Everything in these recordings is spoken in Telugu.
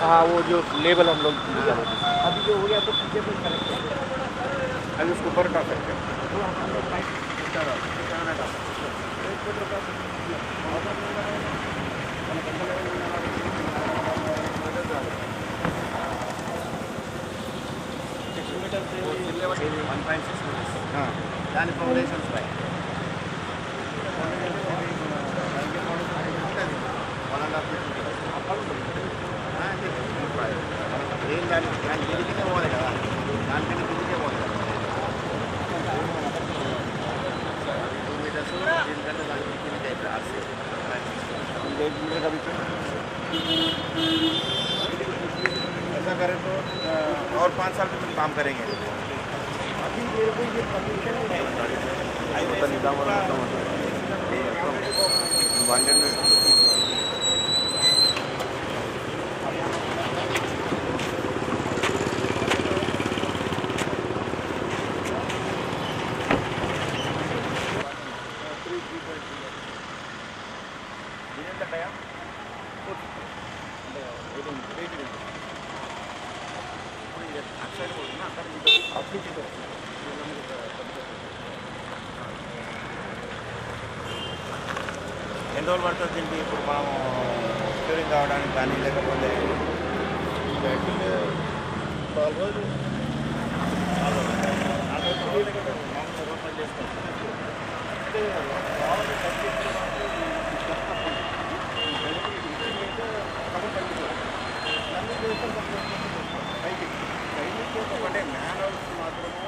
हाँ वो जो लेबल हम लोग निकाले थे। अभी जो हो गया तो पीछे पे करेक्ट कर देंगे। अभी उसको ऊपर उठा सकते हैं वो हम लोग साइड వన్ పాయింట్ సిక్స్ దాని ఫౌండేషన్స్ పై వన్ అండ్ హాఫ్ ఏం దాని దాని ఎదిగితే పోలే కదా దానికన్నా కిందకే పోలే కదా టూ మీటర్స్ దీనికంటే దానికి కిందకి అయితే ఆర్సీ एक मीटर का भी ऐसा करें तो अ, और पाँच साल में तुम काम करेंगे अभी मेरे को ये परमिशन नहीं है ఎన్ని రోజులు పడుతుంది దీనికి ఇప్పుడు మనం క్యూరింగ్ కావడానికి కానీ లేకపోతే నాలుగు రోజులు అంటే కావాలి తగ్గించే మాకు ఈ చెత్త పని. ఈ గడికి ఇచ్చింది అయితే సగం తగ్గిపోయింది. అన్ని చేస్తే కొంచెం కొంచెం పైకి పైకి చేస్తే అంటే మ్యానువల్స్ మాత్రము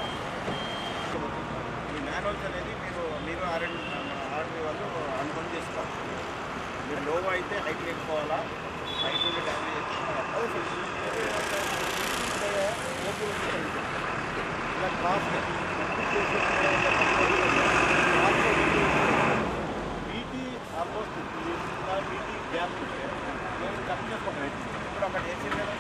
ఈ మ్యానువల్స్ అనేది మీరు మీరు ఆర్ఎండ్ ఆర్ఎండ్ వాళ్ళు అనుకుని చేసుకోవాలి మీరు లో అయితే హైట్ లేకపోవాలా హైట్ ఉండి డ్యామేజ్ ఇలా cost BT almost BT gap ఉంటే నేను కట్ చేసుకుంటాను ఇప్పుడు ఒకటి వేసి కదా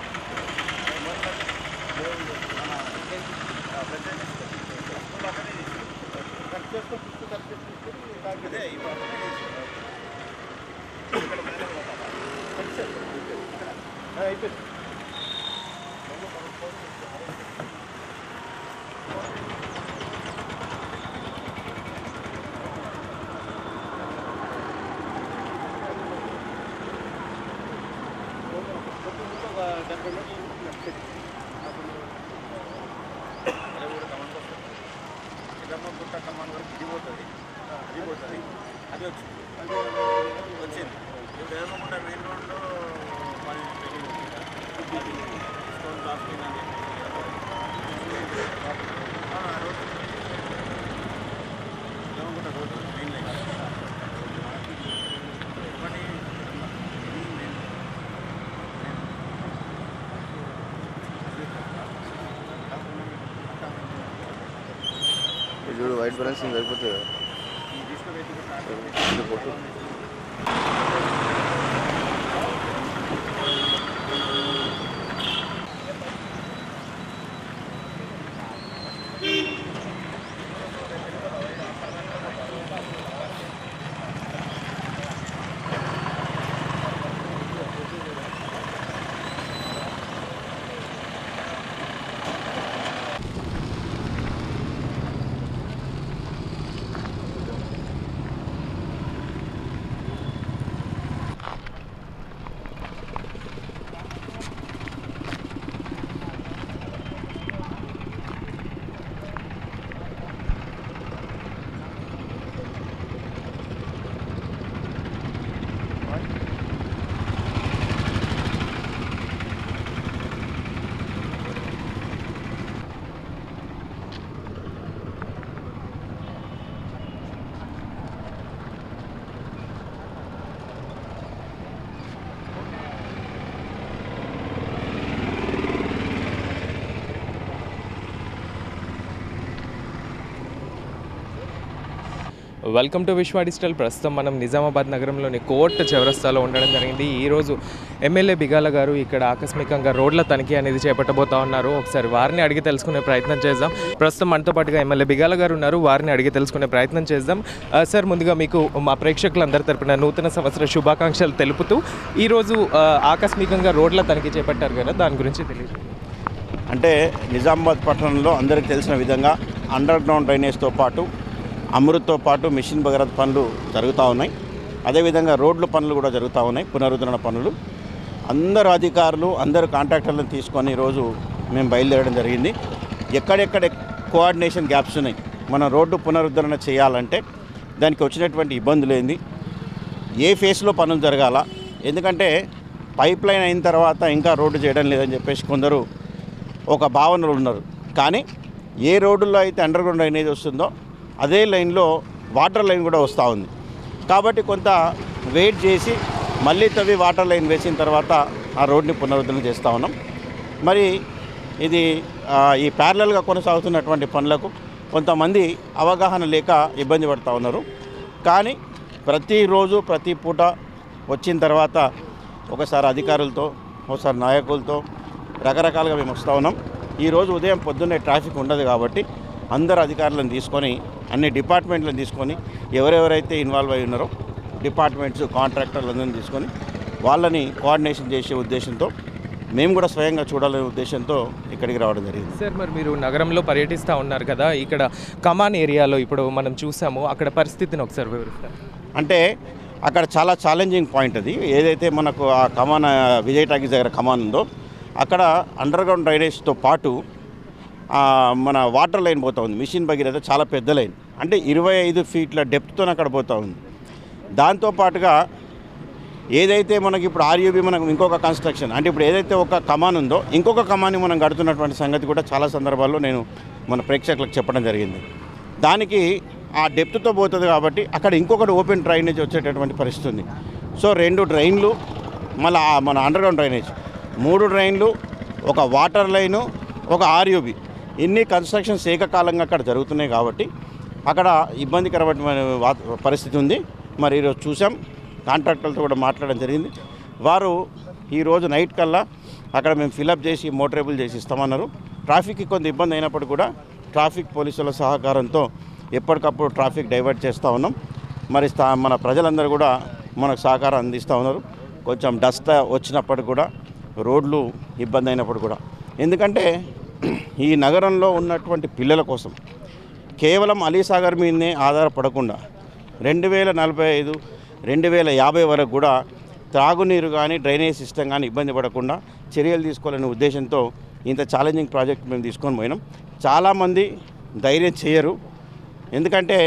కట్ చేసుకొని ఫిఫ్త్ కట్ చేసుకుంటే అదే ఇప్పుడు ఒకటే చేసి ఇక్కడ మేనేజ్ అవుతారా? అయిపోయింది ఒక డెబ్బై మీటర్లు నడిచేది. అదే కూడా కమాండ్ వస్తుంది చిన్నమ్మ గుట్ట కమాండ్ వరకు ఇది పోతుంది ఇది పోతుంది అది వచ్చింది వచ్చింది ఇప్పుడు ఎర్రగుంట మెయిన్ రోడ్లో మరి స్టోన్ ప్లాస్టింగ్ అని ఆ, road Erragunta road main line ఒకటి ఇది మెయిన్ చూడు వైట్ బ్యాలెన్సింగ్ సరిపోతుంది కదా ఈ తీసుకుపోయి స్టార్ట్ ఇది కొట్టు వెల్కమ్ టు విశ్వ డిజిటల్ ప్రస్తుతం మనం నిజామాబాద్ నగరంలోని కోర్టు చౌరస్తాలో ఉండడం జరిగింది ఈరోజు ఎమ్మెల్యే బిగాల గారు ఇక్కడ ఆకస్మికంగా రోడ్ల తనిఖీ అనేది చేపట్టబోతా ఉన్నారు ఒకసారి వారిని అడిగి తెలుసుకునే ప్రయత్నం చేద్దాం ప్రస్తుతం మనతో పాటుగా ఎమ్మెల్యే బిగాల గారు ఉన్నారు వారిని అడిగి తెలుసుకునే ప్రయత్నం చేద్దాం ఆ, సార్ ముందుగా మీకు మా ప్రేక్షకులందరి తరపున నూతన సంవత్సర శుభాకాంక్షలు తెలుపుతూ ఈరోజు ఆ, ఆకస్మికంగా రోడ్ల తనిఖీ చేపట్టారు కదా దాని గురించి తెలియదు అంటే నిజామాబాద్ పట్టణంలో అందరికీ తెలిసిన విధంగా అండర్ గ్రౌండ్ డ్రైనేజ్తో పాటు అమృత్తో పాటు మిషన్ భగరత్ పనులు జరుగుతూ ఉన్నాయి అదేవిధంగా రోడ్ల పనులు కూడా జరుగుతూ ఉన్నాయి పునరుద్ధరణ పనులు అందరు అధికారులు అందరు కాంట్రాక్టర్లను తీసుకొని ఈరోజు మేము బయలుదేరడం జరిగింది ఎక్కడెక్కడ కోఆర్డినేషన్ గ్యాప్స్ ఉన్నాయి మనం రోడ్డు పునరుద్ధరణ చేయాలంటే దానికి వచ్చినటువంటి ఇబ్బందులు ఏంది ఏ ఫేస్లో పనులు జరగాల ఎందుకంటే పైప్ లైన్ అయిన తర్వాత ఇంకా రోడ్డు చేయడం లేదని చెప్పేసి కొందరు ఒక భావనలు ఉన్నారు కానీ ఏ రోడ్డులో అయితే అండర్ గ్రౌండ్ డ్రైనేజ్ వస్తుందో అదే లైన్లో వాటర్ లైన్ కూడా వస్తూ ఉంది కాబట్టి కొంత వెయిట్ చేసి మళ్ళీ తవ్వి వాటర్ లైన్ వేసిన తర్వాత ఆ రోడ్ని పునరుద్ధరణ చేస్తూ ఉన్నాం మరి ఇది ఆ, ఈ ప్యారలల్గా కొనసాగుతున్నటువంటి పనులకు కొంతమంది అవగాహన లేక ఇబ్బంది పడుతూ ఉన్నారు కానీ ప్రతిరోజు ప్రతి పూట వచ్చిన తర్వాత ఒకసారి అధికారులతో ఒకసారి నాయకులతో రకరకాలుగా మేము వస్తూ ఉన్నాం ఈరోజు ఉదయం పొద్దున్నే ట్రాఫిక్ ఉండదు కాబట్టి అందరు అధికారులను తీసుకొని అన్ని డిపార్ట్మెంట్లను తీసుకొని ఎవరెవరైతే ఇన్వాల్వ్ అయి ఉన్నారో డిపార్ట్మెంట్స్ కాంట్రాక్టర్లందరినీ తీసుకొని వాళ్ళని కోఆర్డినేషన్ చేసే ఉద్దేశంతో మేము కూడా స్వయంగా చూడాలనే ఉద్దేశంతో ఇక్కడికి రావడం జరిగింది సార్ మరి మీరు నగరంలో పర్యటిస్తూ ఉన్నారు కదా ఇక్కడ కమాన్ ఏరియాలో ఇప్పుడు మనం చూసాము అక్కడ పరిస్థితిని ఒకసారి వివరిస్తారు అంటే అక్కడ చాలా ఛాలెంజింగ్ పాయింట్ అది ఏదైతే మనకు ఆ కమాన్ ఆ, విజయ్ టాకీస్ దగ్గర కమాన్ ఉందో అక్కడ అండర్ గ్రౌండ్ డ్రైనేజ్తో పాటు ఆ, మన వాటర్ లైన్ పోతా ఉంది మిషన్ భగీరథ చాలా పెద్ద లైన్ అంటే ఇరవై ఐదు ఫీట్ల డెప్త్తో అక్కడ పోతా ఉంది దాంతోపాటుగా ఏదైతే మనకి ఇప్పుడు ఆర్యూబీ మనకు ఇంకొక కన్స్ట్రక్షన్ అంటే ఇప్పుడు ఏదైతే ఒక కమాన్ ఉందో ఇంకొక కమాన్ని మనం కడుతున్నటువంటి సంగతి కూడా చాలా సందర్భాల్లో నేను మన ప్రేక్షకులకు చెప్పడం జరిగింది దానికి ఆ డెప్త్తో పోతుంది కాబట్టి అక్కడ ఇంకొకటి ఓపెన్ డ్రైనేజ్ వచ్చేటటువంటి పరిస్థితి ఉంది సో రెండు డ్రైన్లు మళ్ళీ ఆ మన అండర్ గ్రౌండ్ డ్రైనేజ్ మూడు డ్రైన్లు ఒక వాటర్ లైను ఒక ఆర్యూబీ ఇన్ని కన్స్ట్రక్షన్స్ ఏకకాలంగా అక్కడ జరుగుతున్నాయి కాబట్టి అక్కడ ఇబ్బందికరమైన వాత- పరిస్థితి ఉంది మరి ఈరోజు చూసాం కాంట్రాక్టర్లతో కూడా మాట్లాడడం జరిగింది వారు ఈరోజు నైట్ కల్లా అక్కడ మేము ఫిలప్ చేసి మోటరేబుల్ చేసి ఇస్తామన్నారు ట్రాఫిక్కి కొంత ఇబ్బంది అయినప్పుడు కూడా ట్రాఫిక్ పోలీసుల సహకారంతో ఎప్పటికప్పుడు ట్రాఫిక్ డైవర్ట్ చేస్తూ ఉన్నాం మరి స్థా- మన ప్రజలందరూ కూడా మనకు సహకారం అందిస్తూ ఉన్నారు కొంచెం డస్ట్ వచ్చినప్పుడు కూడా రోడ్లు ఇబ్బంది అయినప్పుడు కూడా ఎందుకంటే ఈ నగరంలో ఉన్నటువంటి పిల్లల కోసం కేవలం అలీసాగర్ మీదనే ఆధారపడకుండా రెండు వేల నలభై ఐదు రెండు వేల యాభై వరకు కూడా త్రాగునీరు కానీ డ్రైనేజ్ సిస్టమ్ కానీ ఇబ్బంది పడకుండా చర్యలు తీసుకోవాలనే ఉద్దేశంతో ఇంత ఛాలెంజింగ్ ప్రాజెక్ట్ మేము తీసుకొని పోయినాం చాలామంది ధైర్యం చేయరు ఎందుకంటే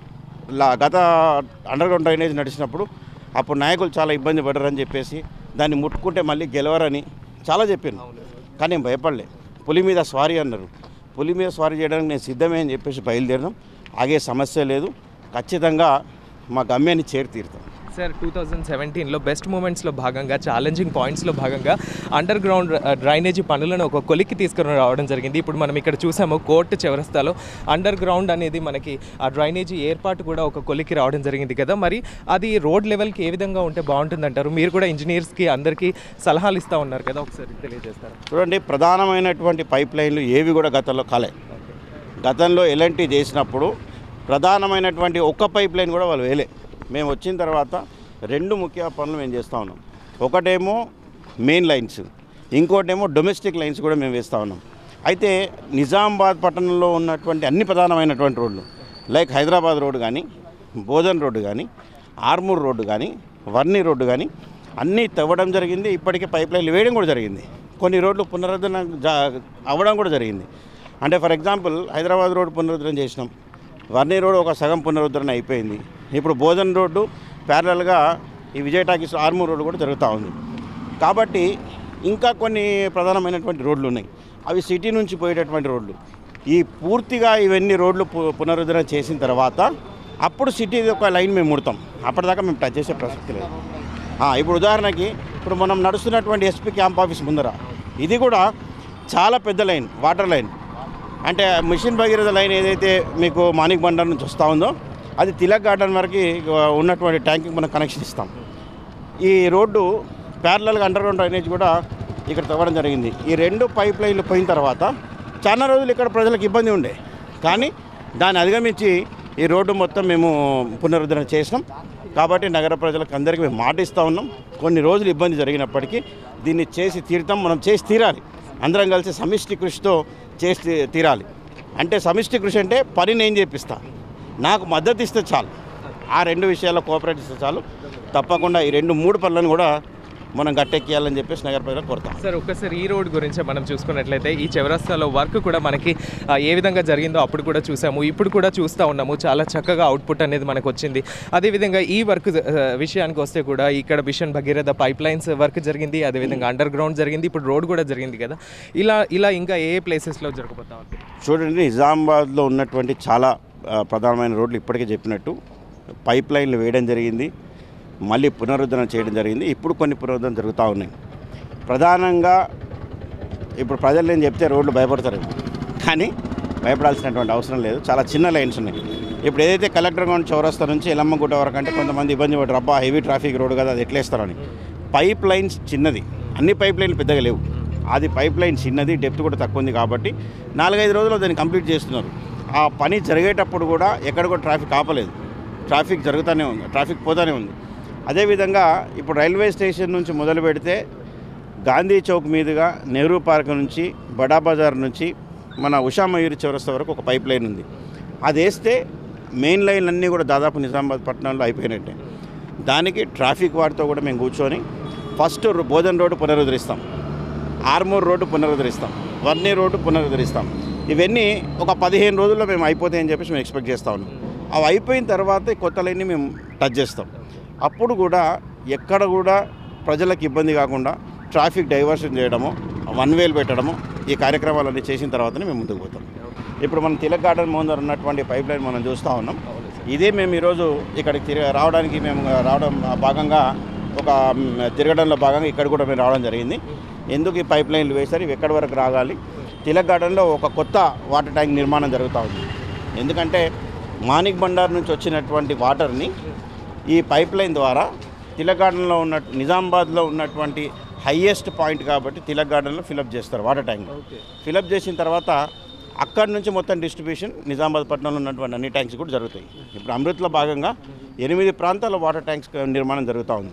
లా గత అండర్ గ్రౌండ్ డ్రైనేజ్ నడిచినప్పుడు అప్పుడు నాయకులు చాలా ఇబ్బంది పడరని చెప్పేసి దాన్ని ముట్టుకుంటే మళ్ళీ గెలవరని చాలా చెప్పాను కానీ నేను భయపడలే పులి మీద స్వారీ అన్నారు పులి మీద స్వారీ చేయడానికి నేను సిద్ధమే అని చెప్పేసి బయలుదేరినాం ఆగే సమస్య లేదు ఖచ్చితంగా మా గమ్యాన్ని చేరి తీరుతాం సార్ టూ థౌజండ్ సెవెంటీన్లో బెస్ట్ మూమెంట్స్లో భాగంగా ఛాలెంజింగ్ పాయింట్స్లో భాగంగా అండర్ గ్రౌండ్ డ్రైనేజీ పనులను ఒక కొలిక్కి తీసుకుని రావడం జరిగింది ఇప్పుడు మనం ఇక్కడ చూసాము కోర్టు చివరస్తాలో అండర్ గ్రౌండ్ అనేది మనకి ఆ డ్రైనేజీ ఏర్పాటు కూడా ఒక కొలిక్కి రావడం జరిగింది కదా మరి అది రోడ్ లెవెల్కి ఏ విధంగా ఉంటే బాగుంటుందంటారు మీరు కూడా ఇంజనీర్స్కి అందరికీ సలహాలు ఇస్తూ ఉన్నారు కదా ఒకసారి తెలియజేస్తారు చూడండి ప్రధానమైనటువంటి పైప్ లైన్లు ఏవి కూడా గతంలో కాలే గతంలో ఎలాంటి చేసినప్పుడు ప్రధానమైనటువంటి ఒక్క పైప్ లైన్ కూడా వాళ్ళు వేలే మేము వచ్చిన తర్వాత రెండు ముఖ్య పనులు మేము చేస్తూ ఉన్నాం ఒకటేమో మెయిన్ లైన్స్ ఇంకోటేమో డొమెస్టిక్ లైన్స్ కూడా మేము వేస్తూ ఉన్నాం అయితే నిజామాబాద్ పట్టణంలో ఉన్నటువంటి అన్ని ప్రధానమైనటువంటి రోడ్లు లైక్ హైదరాబాద్ రోడ్డు కానీ బోధన్ రోడ్డు కానీ ఆర్మూర్ రోడ్డు కానీ వర్ణి రోడ్డు కానీ అన్నీ తవ్వడం జరిగింది ఇప్పటికే పైప్ లైన్లు వేయడం కూడా జరిగింది కొన్ని రోడ్లు పునరుద్ధరణ జా అవ్వడం కూడా జరిగింది అంటే ఫర్ ఎగ్జాంపుల్ హైదరాబాద్ రోడ్డు పునరుద్ధరణ చేసినాం వర్ణి రోడ్ ఒక సగం పునరుద్ధరణ అయిపోయింది ఇప్పుడు బోధన్ రోడ్డు ప్యారలల్గా ఈ విజయ టాకీస్ ఆర్మూర్ రోడ్డు కూడా జరుగుతూ ఉంది కాబట్టి ఇంకా కొన్ని ప్రధానమైనటువంటి రోడ్లు ఉన్నాయి అవి సిటీ నుంచి పోయేటటువంటి రోడ్లు ఈ పూర్తిగా ఇవన్నీ రోడ్లు పు- పునరుద్ధరణ చేసిన తర్వాత అప్పుడు సిటీ ఒక లైన్ మేము ముడతాం అప్పటిదాకా మేము టచ్ చేసే ప్రసక్తి లేదు ఆ, ఇప్పుడు ఉదాహరణకి ఇప్పుడు మనం నడుస్తున్నటువంటి ఎస్పీ క్యాంప్ ఆఫీస్ ముందర ఇది కూడా చాలా పెద్ద లైన్ వాటర్ లైన్ అంటే మిషన్ భగీరథ లైన్ ఏదైతే మీకు మాణిక్ బండర్ నుంచి వస్తూ ఉందో అది తిలక్ గార్డెన్ వరకు ఉన్నటువంటి ట్యాంక్కి మనం కనెక్షన్ ఇస్తాం ఈ రోడ్డు ప్యారలల్గా అండర్ గ్రౌండ్ డ్రైనేజ్ కూడా ఇక్కడ తవ్వడం జరిగింది ఈ రెండు పైప్ లైన్లు పోయిన తర్వాత చాలా రోజులు ఇక్కడ ప్రజలకు ఇబ్బంది ఉండే కానీ దాన్ని అధిగమించి ఈ రోడ్డు మొత్తం మేము పునరుద్ధరణ చేసినాం కాబట్టి నగర ప్రజలకు అందరికీ మేము మాట ఇస్తూ ఉన్నాం కొన్ని రోజులు ఇబ్బంది జరిగినప్పటికీ దీన్ని చేసి తీరుతాం మనం చేసి తీరాలి అందరం కలిసి సమిష్టి కృషితో చేసి తీ- తీరాలి అంటే సమిష్టి కృషి అంటే పని నేను చేపిస్తా నాకు మద్దతు ఇస్తే చాలు ఆ రెండు విషయాల్లో కోఆపరేట్ ఇస్తే చాలు తప్పకుండా ఈ రెండు మూడు పనులను కూడా మనం గట్టెక్కియాలని చెప్పేసి నగర ప్రజలకు కోరుతాం సార్ ఒక్కసారి ఈ రోడ్ గురించి మనం చూసుకున్నట్లయితే ఈ చౌరస్తాలో వర్క్ కూడా మనకి ఆ, ఏ విధంగా జరిగిందో అప్పుడు కూడా చూసాము ఇప్పుడు కూడా చూస్తూ ఉన్నాము చాలా చక్కగా అవుట్పుట్ అనేది మనకు వచ్చింది అదేవిధంగా ఈ వర్క్ ఆ, విషయానికి వస్తే కూడా ఇక్కడ mission Bhagiratha pipe lines work జరిగింది అదేవిధంగా అండర్ గ్రౌండ్ జరిగింది ఇప్పుడు రోడ్ కూడా జరిగింది కదా ఇలా ఇలా ఇంకా ఏ ఏ ప్లేసెస్లో జరగబోతా ఉంది చూడండి నిజామాబాద్లో ఉన్నటువంటి చాలా ఆ, ప్రధానమైన రోడ్లు ఇప్పటికే చెప్పినట్టు పైప్ లైన్లు వేయడం జరిగింది మళ్ళీ పునరుద్ధరణ చేయడం జరిగింది ఇప్పుడు కొన్ని పునరుద్ధరణ జరుగుతూ ఉన్నాయి ప్రధానంగా ఇప్పుడు ప్రజలు నేను చెప్తే రోడ్లు భయపడతారు కానీ భయపడాల్సినటువంటి అవసరం లేదు చాలా చిన్న లైన్స్ ఉన్నాయి ఇప్పుడు ఏదైతే కలెక్టర్ గ్రౌండ్ చౌరస్తా నుంచి ఎల్లమ్మగుట్ట వరకు అంటే కొంతమంది ఇబ్బంది పడరు అబ్బా హెవీ ట్రాఫిక్ రోడ్ కదా అది ఎట్లేస్తారని పైప్ లైన్స్ చిన్నది అన్ని పైప్ లైన్లు పెద్దగా లేవు అది పైప్ లైన్ చిన్నది డెప్త్ కూడా తక్కువ ఉంది కాబట్టి నాలుగైదు రోజుల్లో దాన్ని కంప్లీట్ చేస్తున్నారు ఆ పని జరిగేటప్పుడు కూడా ఎక్కడ కూడా ట్రాఫిక్ ఆపలేదు ట్రాఫిక్ జరుగుతూనే ఉంది ట్రాఫిక్ పోతూనే ఉంది అదేవిధంగా ఇప్పుడు రైల్వే స్టేషన్ నుంచి మొదలు పెడితే గాంధీ చౌక్ మీదుగా నెహ్రూ పార్క్ నుంచి బడా బజార్ నుంచి మన ఉషా మయూరి చౌరస్తా వరకు ఒక పైప్ లైన్ ఉంది అది వేస్తే మెయిన్ లైన్లు అన్నీ కూడా దాదాపు నిజామాబాద్ పట్టణంలో అయిపోయినట్టే దానికి ట్రాఫిక్ వారితో కూడా మేము కూర్చొని ఫస్ట్ రో- బోధన్ రోడ్డు పునరుద్ధరిస్తాం ఆర్మూర్ రోడ్డు పునరుద్ధరిస్తాం వర్ణి రోడ్డు పునరుద్ధరిస్తాం ఇవన్నీ ఒక పదిహేను రోజుల్లో మేము అయిపోతాయని చెప్పేసి మేము ఎక్స్పెక్ట్ చేస్తా ఉన్నాం అవి అయిపోయిన తర్వాత ఈ కొత్త లైన్ని మేము టచ్ చేస్తాం అప్పుడు కూడా ఎక్కడ కూడా ప్రజలకు ఇబ్బంది కాకుండా ట్రాఫిక్ డైవర్షన్ చేయడము వన్ వేలు పెట్టడము ఈ కార్యక్రమాలన్నీ చేసిన తర్వాతనే మేము ముందుకు పోతాం ఇప్పుడు మనం తిలక్ గార్డెన్ ముందర ఉన్నటువంటి పైప్ లైన్ మనం చూస్తూ ఉన్నాం ఇదే మేము ఈరోజు ఇక్కడికి తిరగ రావడానికి మేము రావడం భాగంగా ఒక మ్, తిరగడంలో భాగంగా ఇక్కడ కూడా మేము రావడం జరిగింది ఎందుకు ఈ పైప్ లైన్లు వేశారు ఇవి ఎక్కడి వరకు రాగాలి తిలక్ గార్డెన్లో ఒక కొత్త వాటర్ ట్యాంక్ నిర్మాణం జరుగుతూ ఉంది ఎందుకంటే మాణిక్ బండార్ నుంచి వచ్చినటువంటి వాటర్ని ఈ పైప్ లైన్ ద్వారా తిలక్ గార్డెన్లో ఉన్న నిజామాబాద్లో ఉన్నటువంటి హయ్యెస్ట్ పాయింట్ కాబట్టి తిలక్ గార్డెన్లో ఫిలప్ చేస్తారు వాటర్ ట్యాంక్ ఫిలప్ చేసిన తర్వాత అక్కడి నుంచి మొత్తం డిస్ట్రిబ్యూషన్ నిజామాబాద్ పట్టణంలో ఉన్నటువంటి అన్ని ట్యాంక్స్ కూడా జరుగుతాయి ఇప్పుడు అమృత్లో భాగంగా ఎనిమిది ప్రాంతాల్లో వాటర్ ట్యాంక్స్ నిర్మాణం జరుగుతూ ఉంది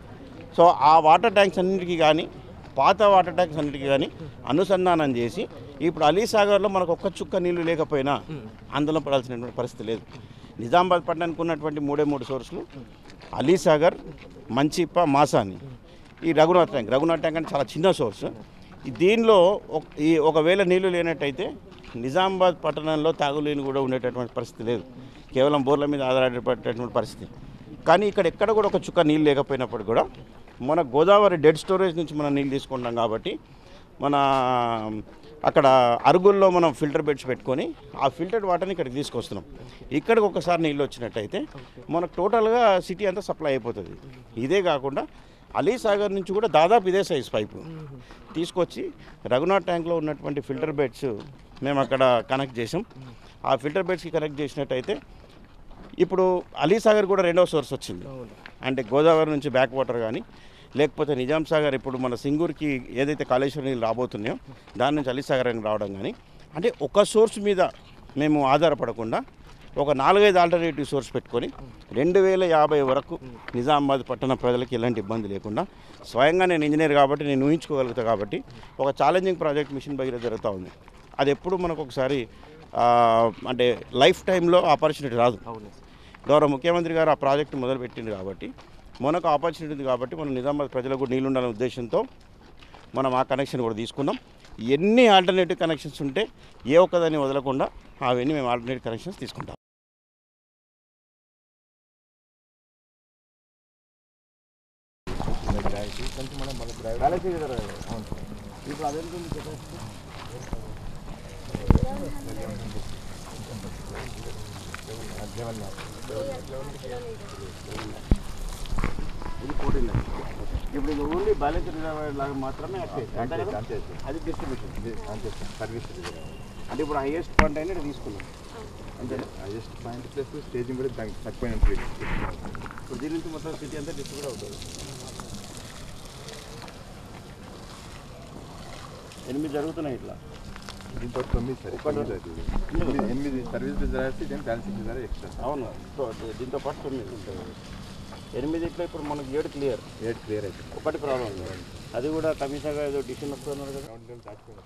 సో ఆ వాటర్ ట్యాంక్స్ అన్నిటికీ కానీ పాత వాటర్ ట్యాంక్స్ అన్నిటికీ కానీ అనుసంధానం చేసి ఇప్పుడు అలీసాగర్లో మనకు ఒక్క చుక్క నీళ్లు లేకపోయినా ఆందోళన పడాల్సినటువంటి పరిస్థితి లేదు నిజామాబాద్ పట్టణానికి ఉన్నటువంటి మూడే మూడు సోర్సులు అలీసాగర్ మంచిప్ప మాసాని ఈ రఘునాథ్ ట్యాంక్ రఘునాథ్ ట్యాంక్ అంటే చాలా చిన్న సోర్స్ ఈ దీనిలో ఒక- ఈ ఒకవేళ నీళ్లు లేనట్టయితే నిజామాబాద్ పట్టణంలో తాగునీళ్ళు కూడా ఉండేటటువంటి పరిస్థితి లేదు కేవలం బోర్ల మీద ఆధారపడేటటువంటి పరిస్థితి కానీ ఇక్కడ ఎక్కడ కూడా ఒక చుక్క నీళ్ళు లేకపోయినప్పుడు కూడా మన గోదావరి డెడ్ స్టోరేజ్ నుంచి మనం నీళ్ళు తీసుకుంటాం కాబట్టి మన అక్కడ అరుగుల్లో మనం ఫిల్టర్ బెడ్స్ పెట్టుకొని ఆ ఫిల్టర్డ్ వాటర్ని ఇక్కడికి తీసుకొస్తున్నాం ఇక్కడికి ఒకసారి నీళ్ళు వచ్చినట్టయితే మనకు టోటల్గా సిటీ అంతా సప్లై అయిపోతుంది ఇదే కాకుండా అలీ సాగర్ నుంచి కూడా దాదాపు ఇదే సైజ్ పైపు తీసుకొచ్చి రఘునాథ్ ట్యాంక్లో ఉన్నటువంటి ఫిల్టర్ బెడ్స్ మేము అక్కడ కనెక్ట్ చేసాం ఆ ఫిల్టర్ బెడ్స్కి కనెక్ట్ చేసినట్టయితే ఇప్పుడు అలీసాగర్ కూడా రెండవ సోర్స్ వచ్చింది అంటే గోదావరి నుంచి బ్యాక్ వాటర్ కానీ లేకపోతే నిజాం సాగర్ ఇప్పుడు మన సింగూర్కి ఏదైతే కాళేశ్వరం నీళ్ళు రాబోతున్నాయో దాని నుంచి అలీసాగర్ అని రావడం కానీ అంటే ఒక సోర్స్ మీద మేము ఆధారపడకుండా ఒక నాలుగైదు ఆల్టర్నేటివ్ సోర్స్ పెట్టుకొని రెండు వేల యాభై వరకు నిజామాబాద్ పట్టణ ప్రజలకు ఎలాంటి ఇబ్బంది లేకుండా స్వయంగా నేను ఇంజనీర్ కాబట్టి నేను ఊహించుకోగలుగుతా కాబట్టి ఒక ఛాలెంజింగ్ ప్రాజెక్ట్ మిషన్ భగీరథ జరుగుతూ ఉంది అది ఎప్పుడు మనకు ఒకసారి ఆ, అంటే లైఫ్ టైంలో ఆపర్చునిటీ రాదు గౌరవ ముఖ్యమంత్రి గారు ఆ ప్రాజెక్టు మొదలుపెట్టింది కాబట్టి మనకు ఆపర్చునిటీ ఉంది కాబట్టి మనం నిజామాబాద్ ప్రజలకు కూడా నీళ్ళు ఉండాలనే ఉద్దేశంతో మనం ఆ కనెక్షన్ కూడా తీసుకున్నాం ఎన్ని ఆల్టర్నేటివ్ కనెక్షన్స్ ఉంటే ఏ ఒక్కదాన్ని వదలకుండా అవన్నీ మేము ఆల్టర్నేటివ్ కనెక్షన్స్ తీసుకుంటాం ఇప్పుడు అదెంత ఇది ఫోర్టీన్ ఇప్పుడు ఇది ఓన్లీ బ్యాలెన్స్ రిజర్వాయర్ లాగా మాత్రమే అంతే కదా? అది డిస్ట్రిబ్యూషన్ అంతే సర్వీస్ అంటే ఇప్పుడు హైయెస్ట్ పాయింట్ అయినా ఇక్కడ తీసుకున్నాం అంటే హైయెస్ట్ పాయింట్ ప్లస్ స్టేజింగ్ కూడా దానికి తక్కువైన ఇప్పుడు దీని నుంచి మొత్తం సిటీ అంతా డిస్ట్రిబ్యూట్ అవుతుంది ఎనిమిది జరుగుతున్నాయి ఇట్లా దీంతో తొమ్మిది సరే తొమ్మిది అవుతుంది ఎనిమిది ఎనిమిది సర్వీస్ బిజినెస్ దీని బ్యాలెన్స్ ధర ఎక్స్ట్రా అవును సో దీంతో పాటు తొమ్మిది ఉంటుంది ఎనిమిది ఇట్లా ఇప్పుడు మనకి ఏడు క్లియర్ ఏడు క్లియర్ అవుతుంది ఒకటి ప్రాబ్లం లేదు అది కూడా కమిషన్గా ఏదో డిసిషన్ వస్తున్నారు కదా గ్రౌండ్ లెవెల్ దాటిపోయినట్టు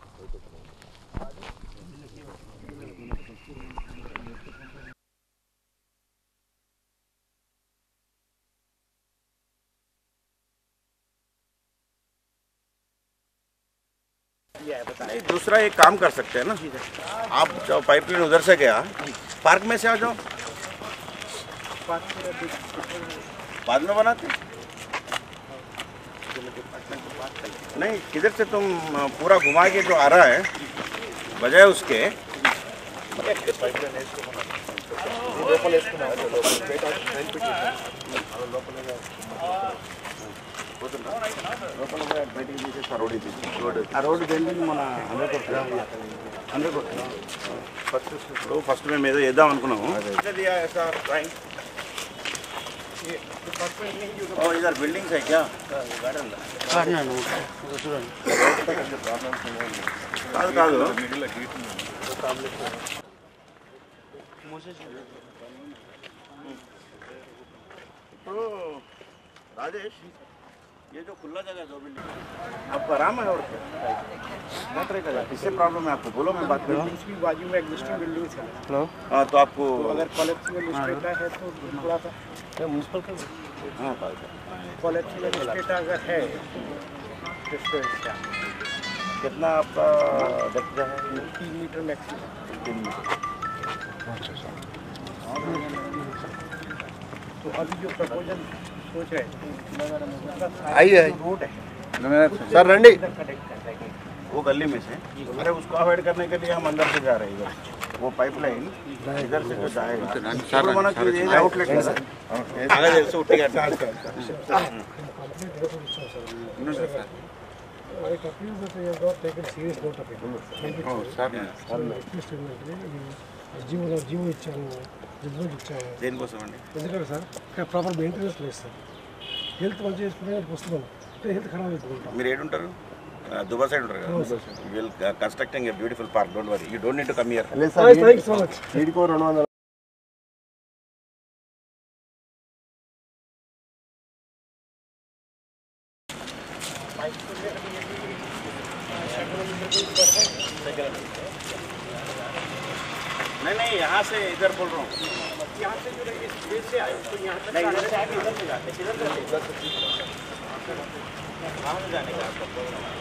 नहीं दूसरा एक काम कर सकते हैं ना आप जो पाइपलाइन उधर से गया पार्क में से आ जाओ बाद में बनाते नहीं किधर से तुम अ, पूरा घुमा के जो आ रहा है बजाय उसके లోపల బయటికి తీసేసి ఆ రోడ్ ఇది రోడ్ ఆ రోడ్ వెళ్ళి మన అందరికొట్టు అందరికొట్టు ఫస్ట్ ఇప్పుడు ఫస్ట్ మేము ఏదో వేద్దాం అనుకున్నాము ఓ ఇదర్ బిల్డింగ్స్ है क्या కాదు కాదు ఇప్పుడు రాజేష్ ये जो खुला जगह है दो बिल्डिंग आपको आराम है और क्या मत रहेगा यार किससे प्रॉब्लम है आपको बोलो मैं बात करूँ इसकी बाजू में एग्जिस्टिंग बिल्डिंग है हाँ तो आपको अगर कॉलेज में मिस्टेक है तो थोड़ा सा हाँ बात है। कॉलेज में मिस्टेक अगर है डिस्टेंस का कितना आपका डेप्थ है तीन मीटर मैक्सिमम तीन मीटर तो अभी जो प्रपोजल सोच रहे हैं आइए रोड है सर रंडी कनेक्ट कर देंगे वो गली में से अरे उसको अवॉइड करने के लिए हम अंदर से जा रहे हैं इधर वो पाइपलाइन इधर से जो जाएगा ఇప్పుడు మనకి ఇది అవుట్లెట్ కదా బాగా తెలుసు ఉట్టిగా జీవో జీవో ఇచ్చాను జడ్జ్మెంట్ ఇచ్చాను దేనికోసం అండి ఎందుకంటే సార్ ఇక్కడ ప్రాపర్ మెయింటెనెన్స్ లేదు సార్ హెల్త్ మంచిగా చేసుకునే వస్తున్నాం అంటే హెల్త్ ఖరాబ్ అయిపోతుంది మీరు ఏడుంటారు దుబా సైడ్ ఉంటారు కదా will constructing a beautiful park don't worry you don't need to come here thank so much వీడికో రెండు వందల नहीं नहीं यहाँ से इधर बोल रहा हूँ यहाँ से जो इस बेस से आए तो यहाँ तक नहीं इधर से आके इधर से जाते किधर से इधर से कहाँ से जाने का आपको